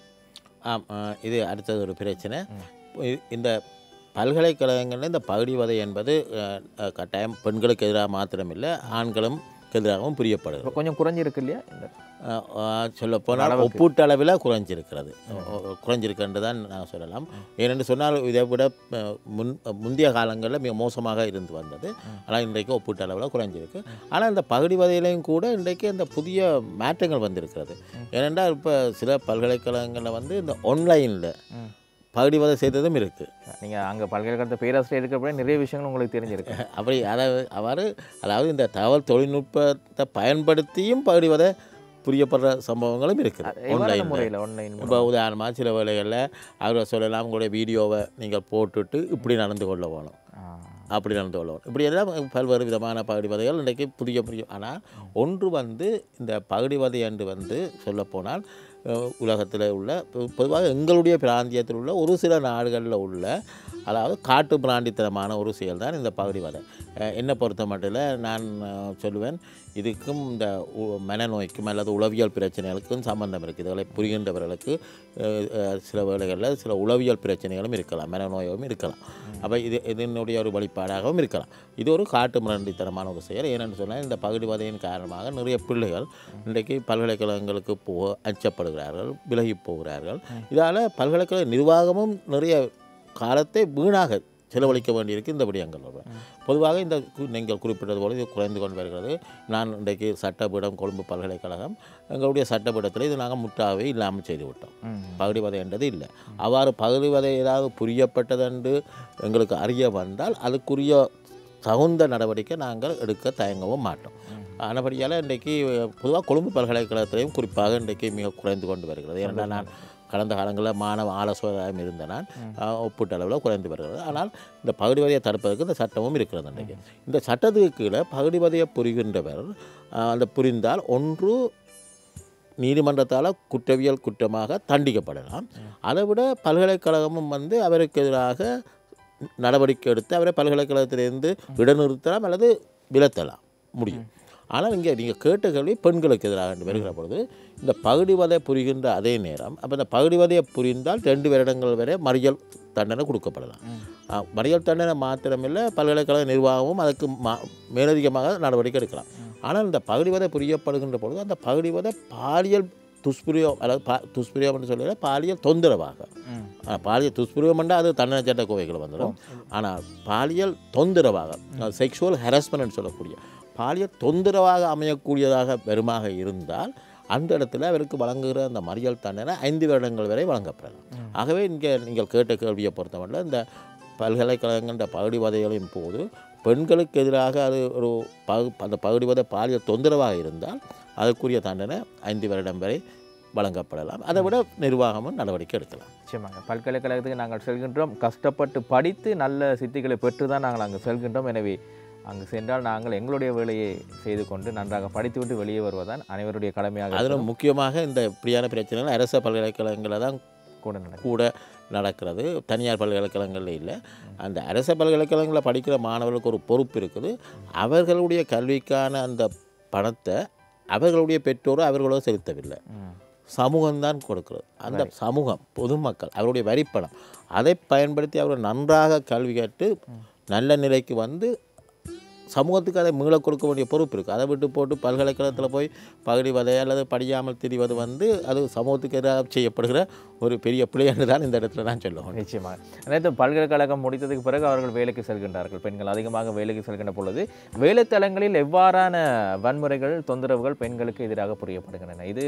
ஆம் ஆ, இது அடுத்தது ஒரு பிரச்சனை இ- இந்த பல்கலைக்கழகங்களில் இந்த பகுடிவதை என்பது அஹ், அஹ், கட்டாயம் பெண்களுக்கு எதிராக மாத்திரமில்லை ஆண்களும் எதிராகவும் புரியப்படுகிறது
இப்போ கொஞ்சம் குறைஞ்சிருக்கு இல்லையா இந்த
சொல்லப்போனால் ஒப்பீட்டளவில் குறைஞ்சிருக்கிறது ஒ- குறைஞ்சிருக்குன்னு தான் நான் சொல்லலாம் ஏனென்று சொன்னால் இதை விட அஹ், முன் முந்தைய காலங்களில் மிக மோசமாக இருந்து வந்தது ஆனால் இன்றைக்கு ஒப்பீட்டளவில் குறைஞ்சிருக்கு ஆனால் இந்த பகுடிவதையிலையும் கூட இன்றைக்கு இந்த புதிய மாற்றங்கள் வந்திருக்கிறது ஏனென்றால் இப்போ சில பல்கலைக்கழகங்களில் வந்து இந்த ஆன்லைனில்
ம்.
பகுடிவதை செய்ததும் இருக்குது
நீங்கள் அங்கே பல்கலைக்கழகத்தை பேராசிரியர் இருக்கிறப்ப நிறைய விஷயங்கள் உங்களுக்கு தெரிஞ்சிருக்கு
அப்படி அதாவது அவ்வாறு அதாவது இந்த தகவல் தொழில்நுட்பத்தை பயன்படுத்தியும் பகுடிவதை புரியப்படுற சம்பவங்களும் இருக்குது
எவ்வாறான
ஆன்லைனில்
முறையில் ஆன்லைன்
இப்போ உதாரணமாக சில வேளைகளில் அவரை சொல்லலாம் உங்களுடைய வீடியோவை நீங்கள் போட்டுட்டு இப்படி நடந்து கொள்ள வேணும் அப்படி நடந்து கொள்ள வேணும் இப்படி எல்லாம் பல்வேறு விதமான பகுடிவதைகள் இன்றைக்கு புதிய புதிய ஆனால் ஒன்று வந்து இந்த பகுடிவதை என்று வந்து சொல்லப்போனால் உலகத்தில் உள்ள பொ- பொதுவாக எங்களுடைய பிராந்தியத்தில் உள்ள ஒரு சில நாடுகளில் உள்ள அதாவது காட்டு பிராண்டித்தனமான ஒரு செயல் தான் இந்த பகுடிவதை அஹ் என்னை பொறுத்த மட்டும் நான் அஹ், சொல்லுவேன் இதுக்கும் இந்த உ- மனநோய்க்கும் அல்லது உளவியல் பிரச்சனைகளுக்கும் சம்பந்தம் இருக்குது இதில் புரிகின்றவர்களுக்கு அஹ், அஹ், சில வேளைகளில் சில உளவியல் பிரச்சனைகளும் இருக்கலாம் மனநோயும் இருக்கலாம் அப்போ இது இதனுடைய ஒரு வழிபாடாகவும் இருக்கலாம் இது ஒரு காட்டு மிரண்டித்தனமான ஒரு செயல் ஏனென்று சொன்னால் இந்த பகுடிவதையின் காரணமாக நிறைய பிள்ளைகள் இன்றைக்கு பல்கலைக்கழகங்களுக்கு போக அச்சப்படுகிறார்கள் விலகி போகிறார்கள் இதால் பல்கலைக்கழக நிர்வாகமும் நிறைய காலத்தை வீணாக செலவழிக்க வேண்டியிருக்கு இந்த விடயங்கள் பொதுவாக இந்த கு- நீங்கள் குறிப்பிட்டது போல இது குறைந்து கொண்டு வருகிறது நான் இன்றைக்கு சட்டப்பீடம் கொழும்பு பல்கலைக்கழகம் எங்களுடைய சட்டப்பீடத்தில் இது நாங்கள் முற்றாகவே இல்லாமல் செய்து விட்டோம் பகுடிவதை என்றது இல்லை அவ்வாறு பகுடிவதை ஏதாவது புரியப்பட்டதென்று எங்களுக்கு அறிய வந்தால் அதுக்குரிய தகுந்த நடவடிக்கை நாங்கள் எடுக்க தயங்கவும் மாட்டோம் ஆனபடியால் இன்றைக்கு பொதுவாக கொழும்பு பல்கலைக்கழகத்திலையும் குறிப்பாக இன்றைக்கு மிக குறைந்து கொண்டு வருகிறது ஏனென்றால் நான் கடந்த காலங்களில் மாணவ ஆலோசகராகவும் இருந்த நான் அஹ், ஒப்பீட்டளவில் குறைந்து வருகிறது ஆனால் இந்த பகுடிவதையை தடுப்பதற்கு இந்த சட்டமும் இருக்கிறது இன்றைக்கு இந்த சட்டத்துக்கு கீழே பகுடிவதையை புரிகின்றவர் அஹ், அந்த புரிந்தால் ஒன்று நீதிமன்றத்தால் குற்றவியல் குற்றமாக தண்டிக்கப்படலாம் அதை விட பல்கலைக்கழகமும் வந்து அவருக்கு எதிராக நடவடிக்கை எடுத்து அவரை பல்கலைக்கழகத்திலிருந்து இடைநிறுத்தலாம் அல்லது விலத்தலாம் முடியும் ஆனால் இங்கே நீங்கள் கேட்ட கேள்வி பெண்களுக்கு எதிராக என்று வருகிற பொழுது இந்த பகுடிவதை புரிகின்ற அதே நேரம் அப்போ இந்த பகுடிவதையை புரிந்தால் ரெண்டு வருடங்கள் வரை மறியல் தண்டனை கொடுக்கப்படலாம் ஆ, மறியல் தண்டனை மாத்திரமில்லை பல்கலைக்கழக நிர்வாகமும் அதுக்கு மா மேலதிகமாக நடவடிக்கை எடுக்கலாம் ஆனால் இந்த பகுடிவதை புரியப்படுகின்ற பொழுது அந்த பகுடிவதை பாலியல் துஷ்பிரயோகம் அதாவது பா துஷ்பிரயோகம் என்று சொல்லல பாலியல் தொந்தரவாக ஆ, பாலியல் துஷ்பிரயோகம்னா அது தண்டனை சட்ட கோவைகள் வந்துடும் ஆனால் பாலியல் தொந்தரவாக செக்ஷுவல் ஹராஸ்மெண்ட் சொல்லக்கூடிய பாலியல் தொந்தரவாக அமையக்கூடியதாக வருமாக இருந்தால் அந்த இடத்துல அவருக்கு வழங்குகிற அந்த மறியல் தண்டனை ஐந்து வருடங்கள் வரை வழங்கப்படலாம் ஆகவே இங்கே நீங்கள் கேட்ட கேள்வியை பொறுத்தமட்டில் இந்த பல்கலைக்கழகங்கள்ன்ற பகுடிவதைகளின் போது பெண்களுக்கு எதிராக அது ஒரு பகு அந்த பகுடிவதை பாலியல் தொந்தரவாக இருந்தால் அதுக்குரிய தண்டனை ஐந்து வருடம் வரை வழங்கப்படலாம் அதை விட நிர்வாகமும் நடவடிக்கை எடுக்கலாம்
நிச்சயமாக பல்கலைக்கழகத்துக்கு நாங்கள் செல்கின்றோம் கஷ்டப்பட்டு படித்து நல்ல சித்திகளை பெற்று தான் நாங்கள் அங்கே செல்கின்றோம் எனவே அங்கு சென்றால் நாங்கள் எங்களுடைய வேலையை செய்து கொண்டு நன்றாக படித்துவிட்டு வெளியே வருவதுதான் அனைவருடைய கடமையாக
அதில் முக்கியமாக இந்த இப்படியான பிரச்சனைகள் அரச பல்கலைக்கழகங்களில் தான்
கூட நடக்கும்
கூட நடக்கிறது தனியார் பல்கலைக்கழகங்களில் இல்லை அந்த அரச பல்கலைக்கழகங்களில் படிக்கிற மாணவர்களுக்கு ஒரு பொறுப்பு இருக்குது அவர்களுடைய கல்விக்கான அந்த பணத்தை அவர்களுடைய பெற்றோரோ அவர்களோ செலுத்தவில்லை
ம்.
சமூகம்தான் கொடுக்கிறது அந்த சமூகம் பொதுமக்கள் அவருடைய வரிப்பணம் அதை பயன்படுத்தி அவர் நன்றாக கல்வி கற்று நல்ல நிலைக்கு வந்து சமூகத்துக்கு அதை மீள கொடுக்க வேண்டிய பொறுப்பு இருக்குது அதை விட்டு போட்டு பல்கலைக்கழகத்தில் போய் பகுதி வதை அல்லது படியாமல் திரிவது வந்து அது சமூகத்துக்கு எதிராக செய்யப்படுகிற ஒரு பெரிய பிழை என்று தான் இந்த இடத்துல நான் சொல்லுவேன்
நிச்சயமாக அனைத்து பல்கலைக்கழகம் முடித்ததுக்கு பிறகு அவர்கள் வேலைக்கு செல்கின்றார்கள் பெண்கள் அதிகமாக வேலைக்கு செல்கின்ற பொழுது வேலைத்தலங்களில் எவ்வாறான வன்முறைகள் தொந்தரவுகள் பெண்களுக்கு எதிராக புரியப்படுகின்றன இது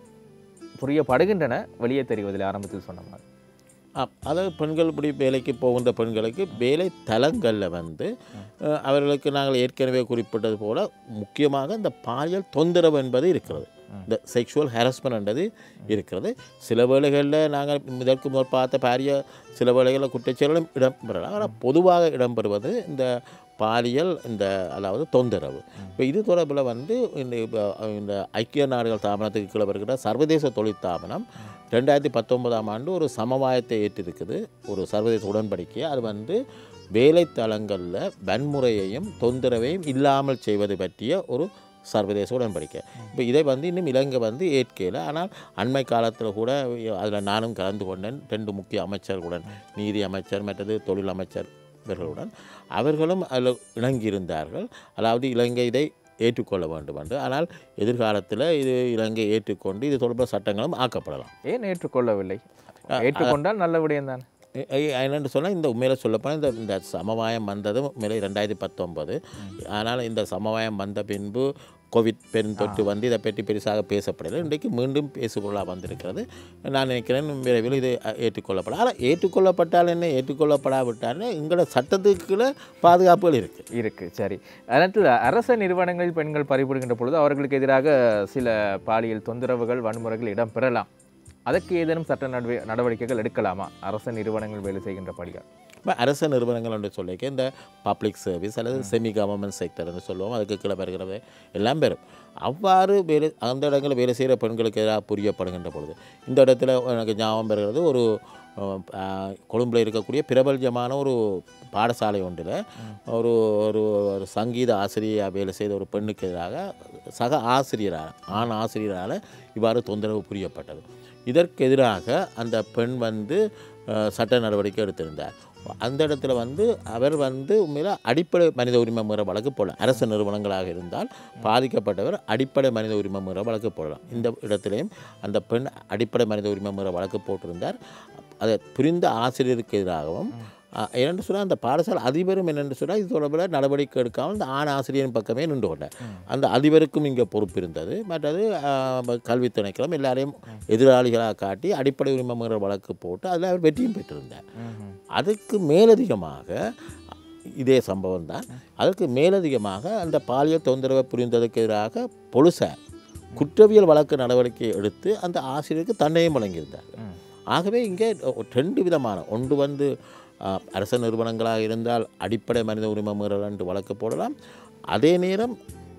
புரியப்படுகின்றன வெளியே தெரிவதில் ஆரம்பத்தில் சொன்ன மாதிரி
ஆ, அதாவது பெண்கள் இப்படி வேலைக்கு போகின்ற பெண்களுக்கு வேலை தலங்களில் வந்து அஹ், அவர்களுக்கு நாங்கள் ஏற்கனவே குறிப்பிட்டது போல முக்கியமாக இந்த பாலியல் தொந்தரவு என்பது இருக்கிறது இந்த செக்ஷுவல் ஹராஸ்மெண்ட்ன்றது இருக்கிறது சில வேளைகளில் நாங்கள் இதற்கு முதல் பார்த்த பாரிய சில வேளைகளில் குற்றச்செயலும் இடம்பெறலாம் ஆனால் பொதுவாக இடம்பெறுவது இந்த பாலியல் இந்த அதாவது தொந்தரவு இப்போ இது தொடர்பில் வந்து இந்த இப்போ இந்த ஐக்கிய நாடுகள் தாபனத்துக்கு கீழே வருகிற சர்வதேச தொழில் தாபனம் ரெண்டாயிரத்தி பத்தொன்பதாம் ஆண்டு ஒரு சமவாயத்தை ஏற்றிருக்குது ஒரு சர்வதேச உடன்படிக்கை அது வந்து வேலைத்தலங்களில் வன்முறையையும் தொந்தரவையும் இல்லாமல் செய்வது பற்றிய ஒரு சர்வதேச உடன்படிக்கை இப்போ இதை வந்து இன்னும் இலங்கை வந்து ஏற்கல ஆனால் அண்மை காலத்தில் கூட அதில் நானும் கலந்து கொண்டேன் ரெண்டு முக்கிய அமைச்சர்களுடன் நீதி அமைச்சர் மற்றது தொழில் அமைச்சர் இவர்களுடன் அவர்களும் அதில் இணங்கியிருந்தார்கள் அதாவது இலங்கை இதை ஏற்றுக்கொள்ள வேண்டும் என்று ஆனால் எதிர்காலத்தில் இது இலங்கை ஏற்றுக்கொண்டு இது தொடர்பான சட்டங்களும் ஆக்கப்படலாம்
ஏன் ஏற்றுக்கொள்ளவில்லை ஏற்றுக்கொண்டால் நல்ல விடயம்தான்
எ- எ- என்னென்னு சொன்னால் இந்த உண்மையில் சொல்லப்போனால் இந்த இந்த சமவாயம் வந்தது உண்மையிலே ரெண்டாயிரத்தி பத்தொன்பது ஆனால் இந்த சமவாயம் வந்த பின்பு கோவிட் பெருந்தொற்று வந்து இதை பற்றி பெருசாக பேசப்படலை இன்றைக்கு மீண்டும் பேசுபொருளாக வந்திருக்கிறது நான் நினைக்கிறேன் விரைவில் இது அ, ஏற்றுக்கொள்ளப்படும் ஆனால் ஏற்றுக்கொள்ளப்பட்டால் என்ன ஏற்றுக்கொள்ளப்படாவிட்டால் எங்களோட சட்டத்துக்குள்ள பாதுகாப்புகள் இருக்குது
இருக்கு சரி அதனால் அரச நிறுவனங்களில் பெண்கள் பறிபடுகின்ற பொழுது அவர்களுக்கு எதிராக சில பாலியல் தொந்தரவுகள் வன்முறைகள் இடம்பெறலாம் அதற்கு ஏதேனும் சட்ட நடவ நடவடிக்கைகள் எடுக்கலாமா அரச நிறுவனங்கள் வேலை செய்கின்ற படியால்
இப்போ அரச நிறுவனங்கள் என்று சொல்லிக்க இந்த பப்ளிக் சர்வீஸ் அல்லது செமி கவர்மெண்ட் செக்டர்னு சொல்லுவோம் அதுக்கு கீழே வருகிறது எல்லாம் பெறும் அவ்வாறு வேலை அந்த இடங்களில் வேலை செய்கிற பெண்களுக்கு எதிராக புரியப்படுகின்ற பொழுது இந்த இடத்துல எனக்கு ஞாபகம் பெறுகிறது ஒரு அஹ், கொழும்பில் இருக்கக்கூடிய பிரபல்யமான ஒரு பாடசாலை ஒன்றில் ஒரு ஒரு ஒரு சங்கீத ஆசிரியராக வேலை செய்த ஒரு பெண்ணுக்கு எதிராக சக ஆசிரியரால் ஆண் ஆசிரியரால் இவ்வாறு தொந்தரவு புரியப்பட்டது இதற்கு எதிராக அந்த பெண் வந்து அஹ், சட்ட நடவடிக்கை எடுத்திருந்தார் அந்த இடத்துல வந்து அவர் வந்து உண்மையில் அடிப்படை மனித உரிமை மீற வழக்கு போடலாம் அரசு நிறுவனங்களாக இருந்தால் பாதிக்கப்பட்டவர் அடிப்படை மனித உரிமை மீற வழக்கு போடலாம் இந்த இடத்துலையும் அந்த பெண் அடிப்படை மனித உரிமை மீற வழக்கு போட்டிருந்தார் அதை புரிந்த ஆசிரியருக்கு எதிராகவும் அஹ், என்னென்று சொன்னால் அந்த பாடசாலை அதிபரும் என்னென்று சொன்னால் இது தொடர்பில் நடவடிக்கை எடுக்காமல் இந்த ஆண் ஆசிரியரின் பக்கமே நின்று கொண்டார் அந்த அதிபருக்கும் இங்கே பொறுப்பு இருந்தது மற்றது அஹ், கல்வி திணைக்களம் எல்லாரையும் எதிராளிகளாக காட்டி அடிப்படை உரிமை மீற வழக்கு போட்டு அதில் அவர் வெற்றியும் பெற்றிருந்தார் அதுக்கு மேலதிகமாக இதே சம்பவம் தான் அதற்கு மேலதிகமாக அந்த பாலியல் தொந்தரவை புரிந்ததற்கு எதிராக பொலிசார் குற்றவியல் வழக்கு நடவடிக்கை எடுத்து அந்த ஆசிரியருக்கு தண்டையும் வழங்கியிருந்தார் ஆகவே இங்கே ரெண்டு விதமான ஒன்று வந்து அஹ், அரச நிறுவனங்களாக இருந்தால் அடிப்படை மனித உரிமை மீறல் என்று வழக்கு போடலாம் அதே நேரம்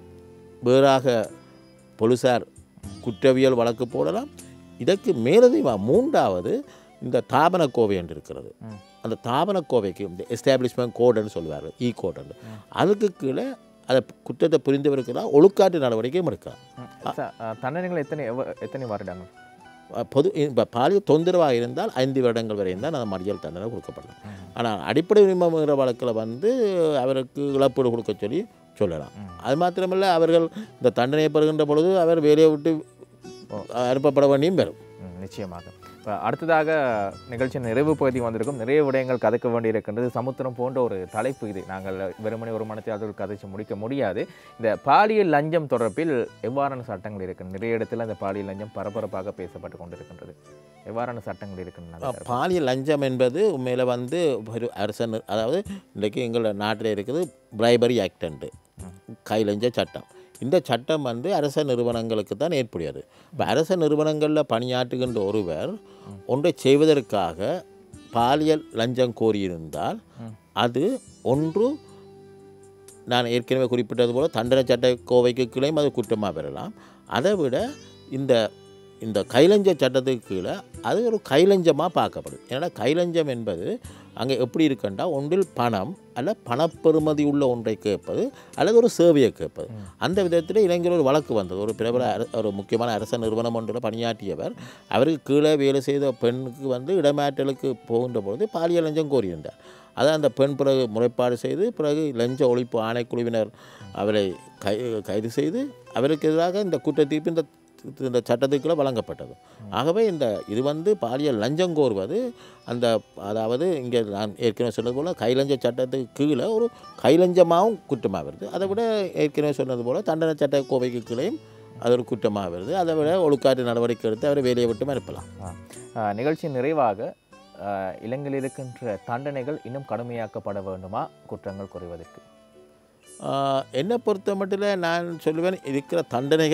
வேறாக போலீசார் குற்றவியல் வழக்கு போடலாம் இதற்கு மேலதிகமாக மூன்றாவது இந்த தாபன கோவை என்று இருக்கிறது
ம்.
அந்த தாபன கோவைக்கு இந்த எஸ்டாப்ளிஷ்மெண்ட் கோடுன்னு சொல்லுவார் இ கோடுன்னு அதுக்கு கீழே அதை குற்றத்தை புரிந்தவருக்குலாம் ஒழுக்காட்டு நடவடிக்கையும் எடுக்கலாம்
ச- அஹ், தண்டனைகள் எத்தனை எவ்வ- எத்தனை வருடங்கள்
அஹ் பொது இப்போ பாலியல் தொந்தரவாக இருந்தால் ஐந்து வருடங்கள் வரை தான் அந்த மறியல் தண்டனை கொடுக்கப்படலாம் ஆனால் அடிப்படை உரிமை மீற வழக்கில் வந்து அவருக்கு இழப்பீடு கொடுக்க சொல்லி சொல்லலாம் அது மாத்திரமல்ல அவர்கள் இந்த தண்டனையை பெறுகின்ற பொழுது அவர் வேலையை விட்டு அனுப்பப்பட வேண்டியும் பெறும்
ம், நிச்சயமாக இப்போ அடுத்ததாக நிகழ்ச்சியின் நிறைவு பகுதி வந்திருக்கும் நிறைய விடயங்கள் கதைக்க வேண்டியிருக்கின்றது சமுத்திரம் போன்ற ஒரு தலைப்பு இது நாங்கள் வெறுமனே ஒரு மனத்தில் அதில் கதைச்சு முடிக்க முடியாது இந்த பாலியல் லஞ்சம் தொடர்பில் எவ்வாறான சட்டங்கள் இருக்கு நிறைய இடத்துல இந்த பாலியல் லஞ்சம் பரபரப்பாக பேசப்பட்டு கொண்டிருக்கின்றது எவ்வாறான சட்டங்கள் இருக்கின்றன
பாலியல் லஞ்சம் என்பது உண்மையில் வந்து ஒரு அரசன் அதாவது இன்றைக்கு எங்கள் நாட்டில் இருக்குது பிரைபரி ஆக்டன்ட்டு கை லஞ்ச சட்டம் இந்த சட்டம் வந்து அரச நிறுவனங்களுக்கு தான் ஏற்புடையது இப்போ அரச நிறுவனங்களில் பணியாற்றுகின்ற ஒருவர் ஒன்றை செய்வதற்காக பாலியல் லஞ்சம் கோரியிருந்தால் அது ஒன்று நான் ஏற்கனவே குறிப்பிட்டது போல் தண்டனை சட்ட கோவைக்கு கீழேயும் அது குற்றமாக பெறலாம் அதை விட இந்த இந்த கைலஞ்ச சட்டத்துக்கு கீழே அது ஒரு கைலஞ்சமாக பார்க்கப்படுது ஏன்னா கைலஞ்சம் என்பது அங்கே எப்படி இருக்குன்னா ஒன்றில் பணம் அல்ல பணப்பெறுமதி உள்ள ஒன்றை கேட்பது அல்லது ஒரு சேவையை கேட்பது அந்த விதத்தில் இளைஞர் ஒரு வழக்கு வந்தது ஒரு பிரபல அர- ஒரு முக்கியமான அரச நிறுவனம் ஒன்றில் பணியாற்றியவர் அவருக்கு கீழே வேலை செய்த பெண்ணுக்கு வந்து இடமாற்றலுக்கு போகின்ற பொழுது பாலியல் லஞ்சம் கோரியிருந்தார் அதை அந்த பெண் பிறகு முறைப்பாடு செய்து பிறகு லஞ்ச ஒழிப்பு ஆணைக்குழுவினர் அவரை கை கைது செய்து அவருக்கு எதிராக இந்த குற்ற தீர்ப்பு இந்த இந்த சட்டத்துக்குள்ள வழங்கப்பட்டது ஆகவே இந்த இது வந்து பாலியல் லஞ்சம் கோருவது அந்த அதாவது இங்கே நான் ஏற்கனவே சொன்னது போல் கைலஞ்ச சட்டத்துக்கு கீழே ஒரு கைலஞ்சமாகவும் குற்றமாக வருது அதை விட ஏற்கனவே சொன்னது போல் தண்டனை சட்ட கோவைக்கு கீழேயும் அது ஒரு குற்றமாக வருது அதை விட ஒழுக்காட்டு நடவடிக்கை எடுத்து அவரை வேலையை விட்டு அனுப்பலாம்
ஆஹ் நிகழ்ச்சியின் நிறைவாக ஆஹ் இலங்கையில் இருக்கின்ற தண்டனைகள் இன்னும் கடுமையாக்கப்பட வேண்டுமா குற்றங்கள் குறைவதற்கு
ஆஹ் என்னை பொறுத்த மட்டும் நான் சொல்லுவேன் இருக்கிற தண்டனைகள்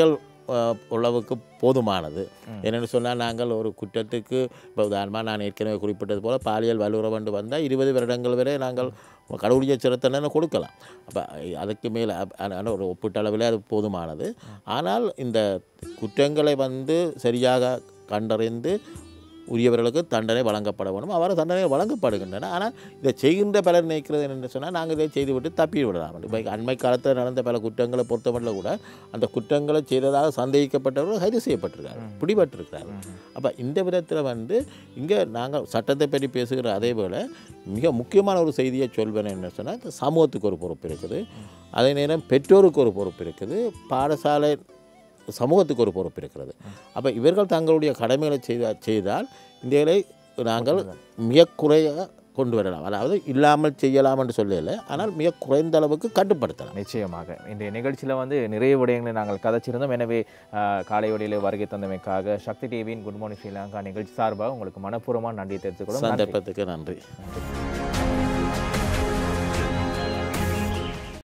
அஹ், அளவுக்கு போதுமானது என்னென்னு சொன்னால் நாங்கள் ஒரு குற்றத்துக்கு இப்போ உதாரணமாக நான் ஏற்கனவே குறிப்பிட்டது போல் பாலியல் வல்லுறவண்டு வந்தால் இருபது வருடங்கள் வரை நாங்கள் கடவுளிய சிறுத்தண்டனை கொடுக்கலாம் அப்போ அதுக்கு மேலே ஒரு ஒப்பீட்டளவில் அது போதுமானது ஆனால் இந்த குற்றங்களை வந்து சரியாக கண்டறிந்து உரியவர்களுக்கு தண்டனை வழங்கப்பட வேண்டும் அவ்வாறு தண்டனை வழங்கப்படுகின்றன ஆனால் இதை செய்கின்ற பலர் நினைக்கிறது என்னென்னு சொன்னால் நாங்கள் இதை செய்துவிட்டு தப்பி விடலாம் இப்போ அண்மை காலத்தில் நடந்த பல குற்றங்களை பொறுத்தமட்டில் கூட அந்த குற்றங்களை செய்ததாக சந்தேகிக்கப்பட்டவர்கள் கைது செய்யப்பட்டிருக்கார்கள் பிடிபட்டிருக்கிறார்கள் அப்போ இந்த விதத்தில் வந்து இங்கே நாங்கள் சட்டத்தை பற்றி பேசுகிற அதே போல் மிக முக்கியமான ஒரு செய்தியை சொல்வேன் என்ன சொன்னால் இந்த சமூகத்துக்கு ஒரு பொறுப்பு இருக்குது அதே நேரம் பெற்றோருக்கு ஒரு பொறுப்பு இருக்குது பாடசாலை சமூகத்துக்கு ஒரு பொறுப்பு இருக்கிறது அப்போ இவர்கள் தங்களுடைய கடமைகளை செய்த செய்தால் இந்தியாவை நாங்கள் மிக குறைய கொண்டு வரலாம் அதாவது இல்லாமல் செய்யலாம் என்று சொல்லல ஆனால் மிக குறைந்த அளவுக்கு கட்டுப்படுத்தலாம்
நிச்சயமாக இன்றைய நிகழ்ச்சியில் வந்து நிறைய விடயங்களை நாங்கள் கதைச்சிருந்தோம் எனவே ஆஹ், காலை வழியில் வருகை தந்தமைக்காக சக்தி டிவியின் குட் மார்னிங் ஸ்ரீலங்கா நிகழ்ச்சி சார்பாக உங்களுக்கு மனப்பூர்வமான நன்றியை தெரிவித்துக் கொள்ளும் நன்றி.
சந்தர்ப்பத்துக்கு நன்றி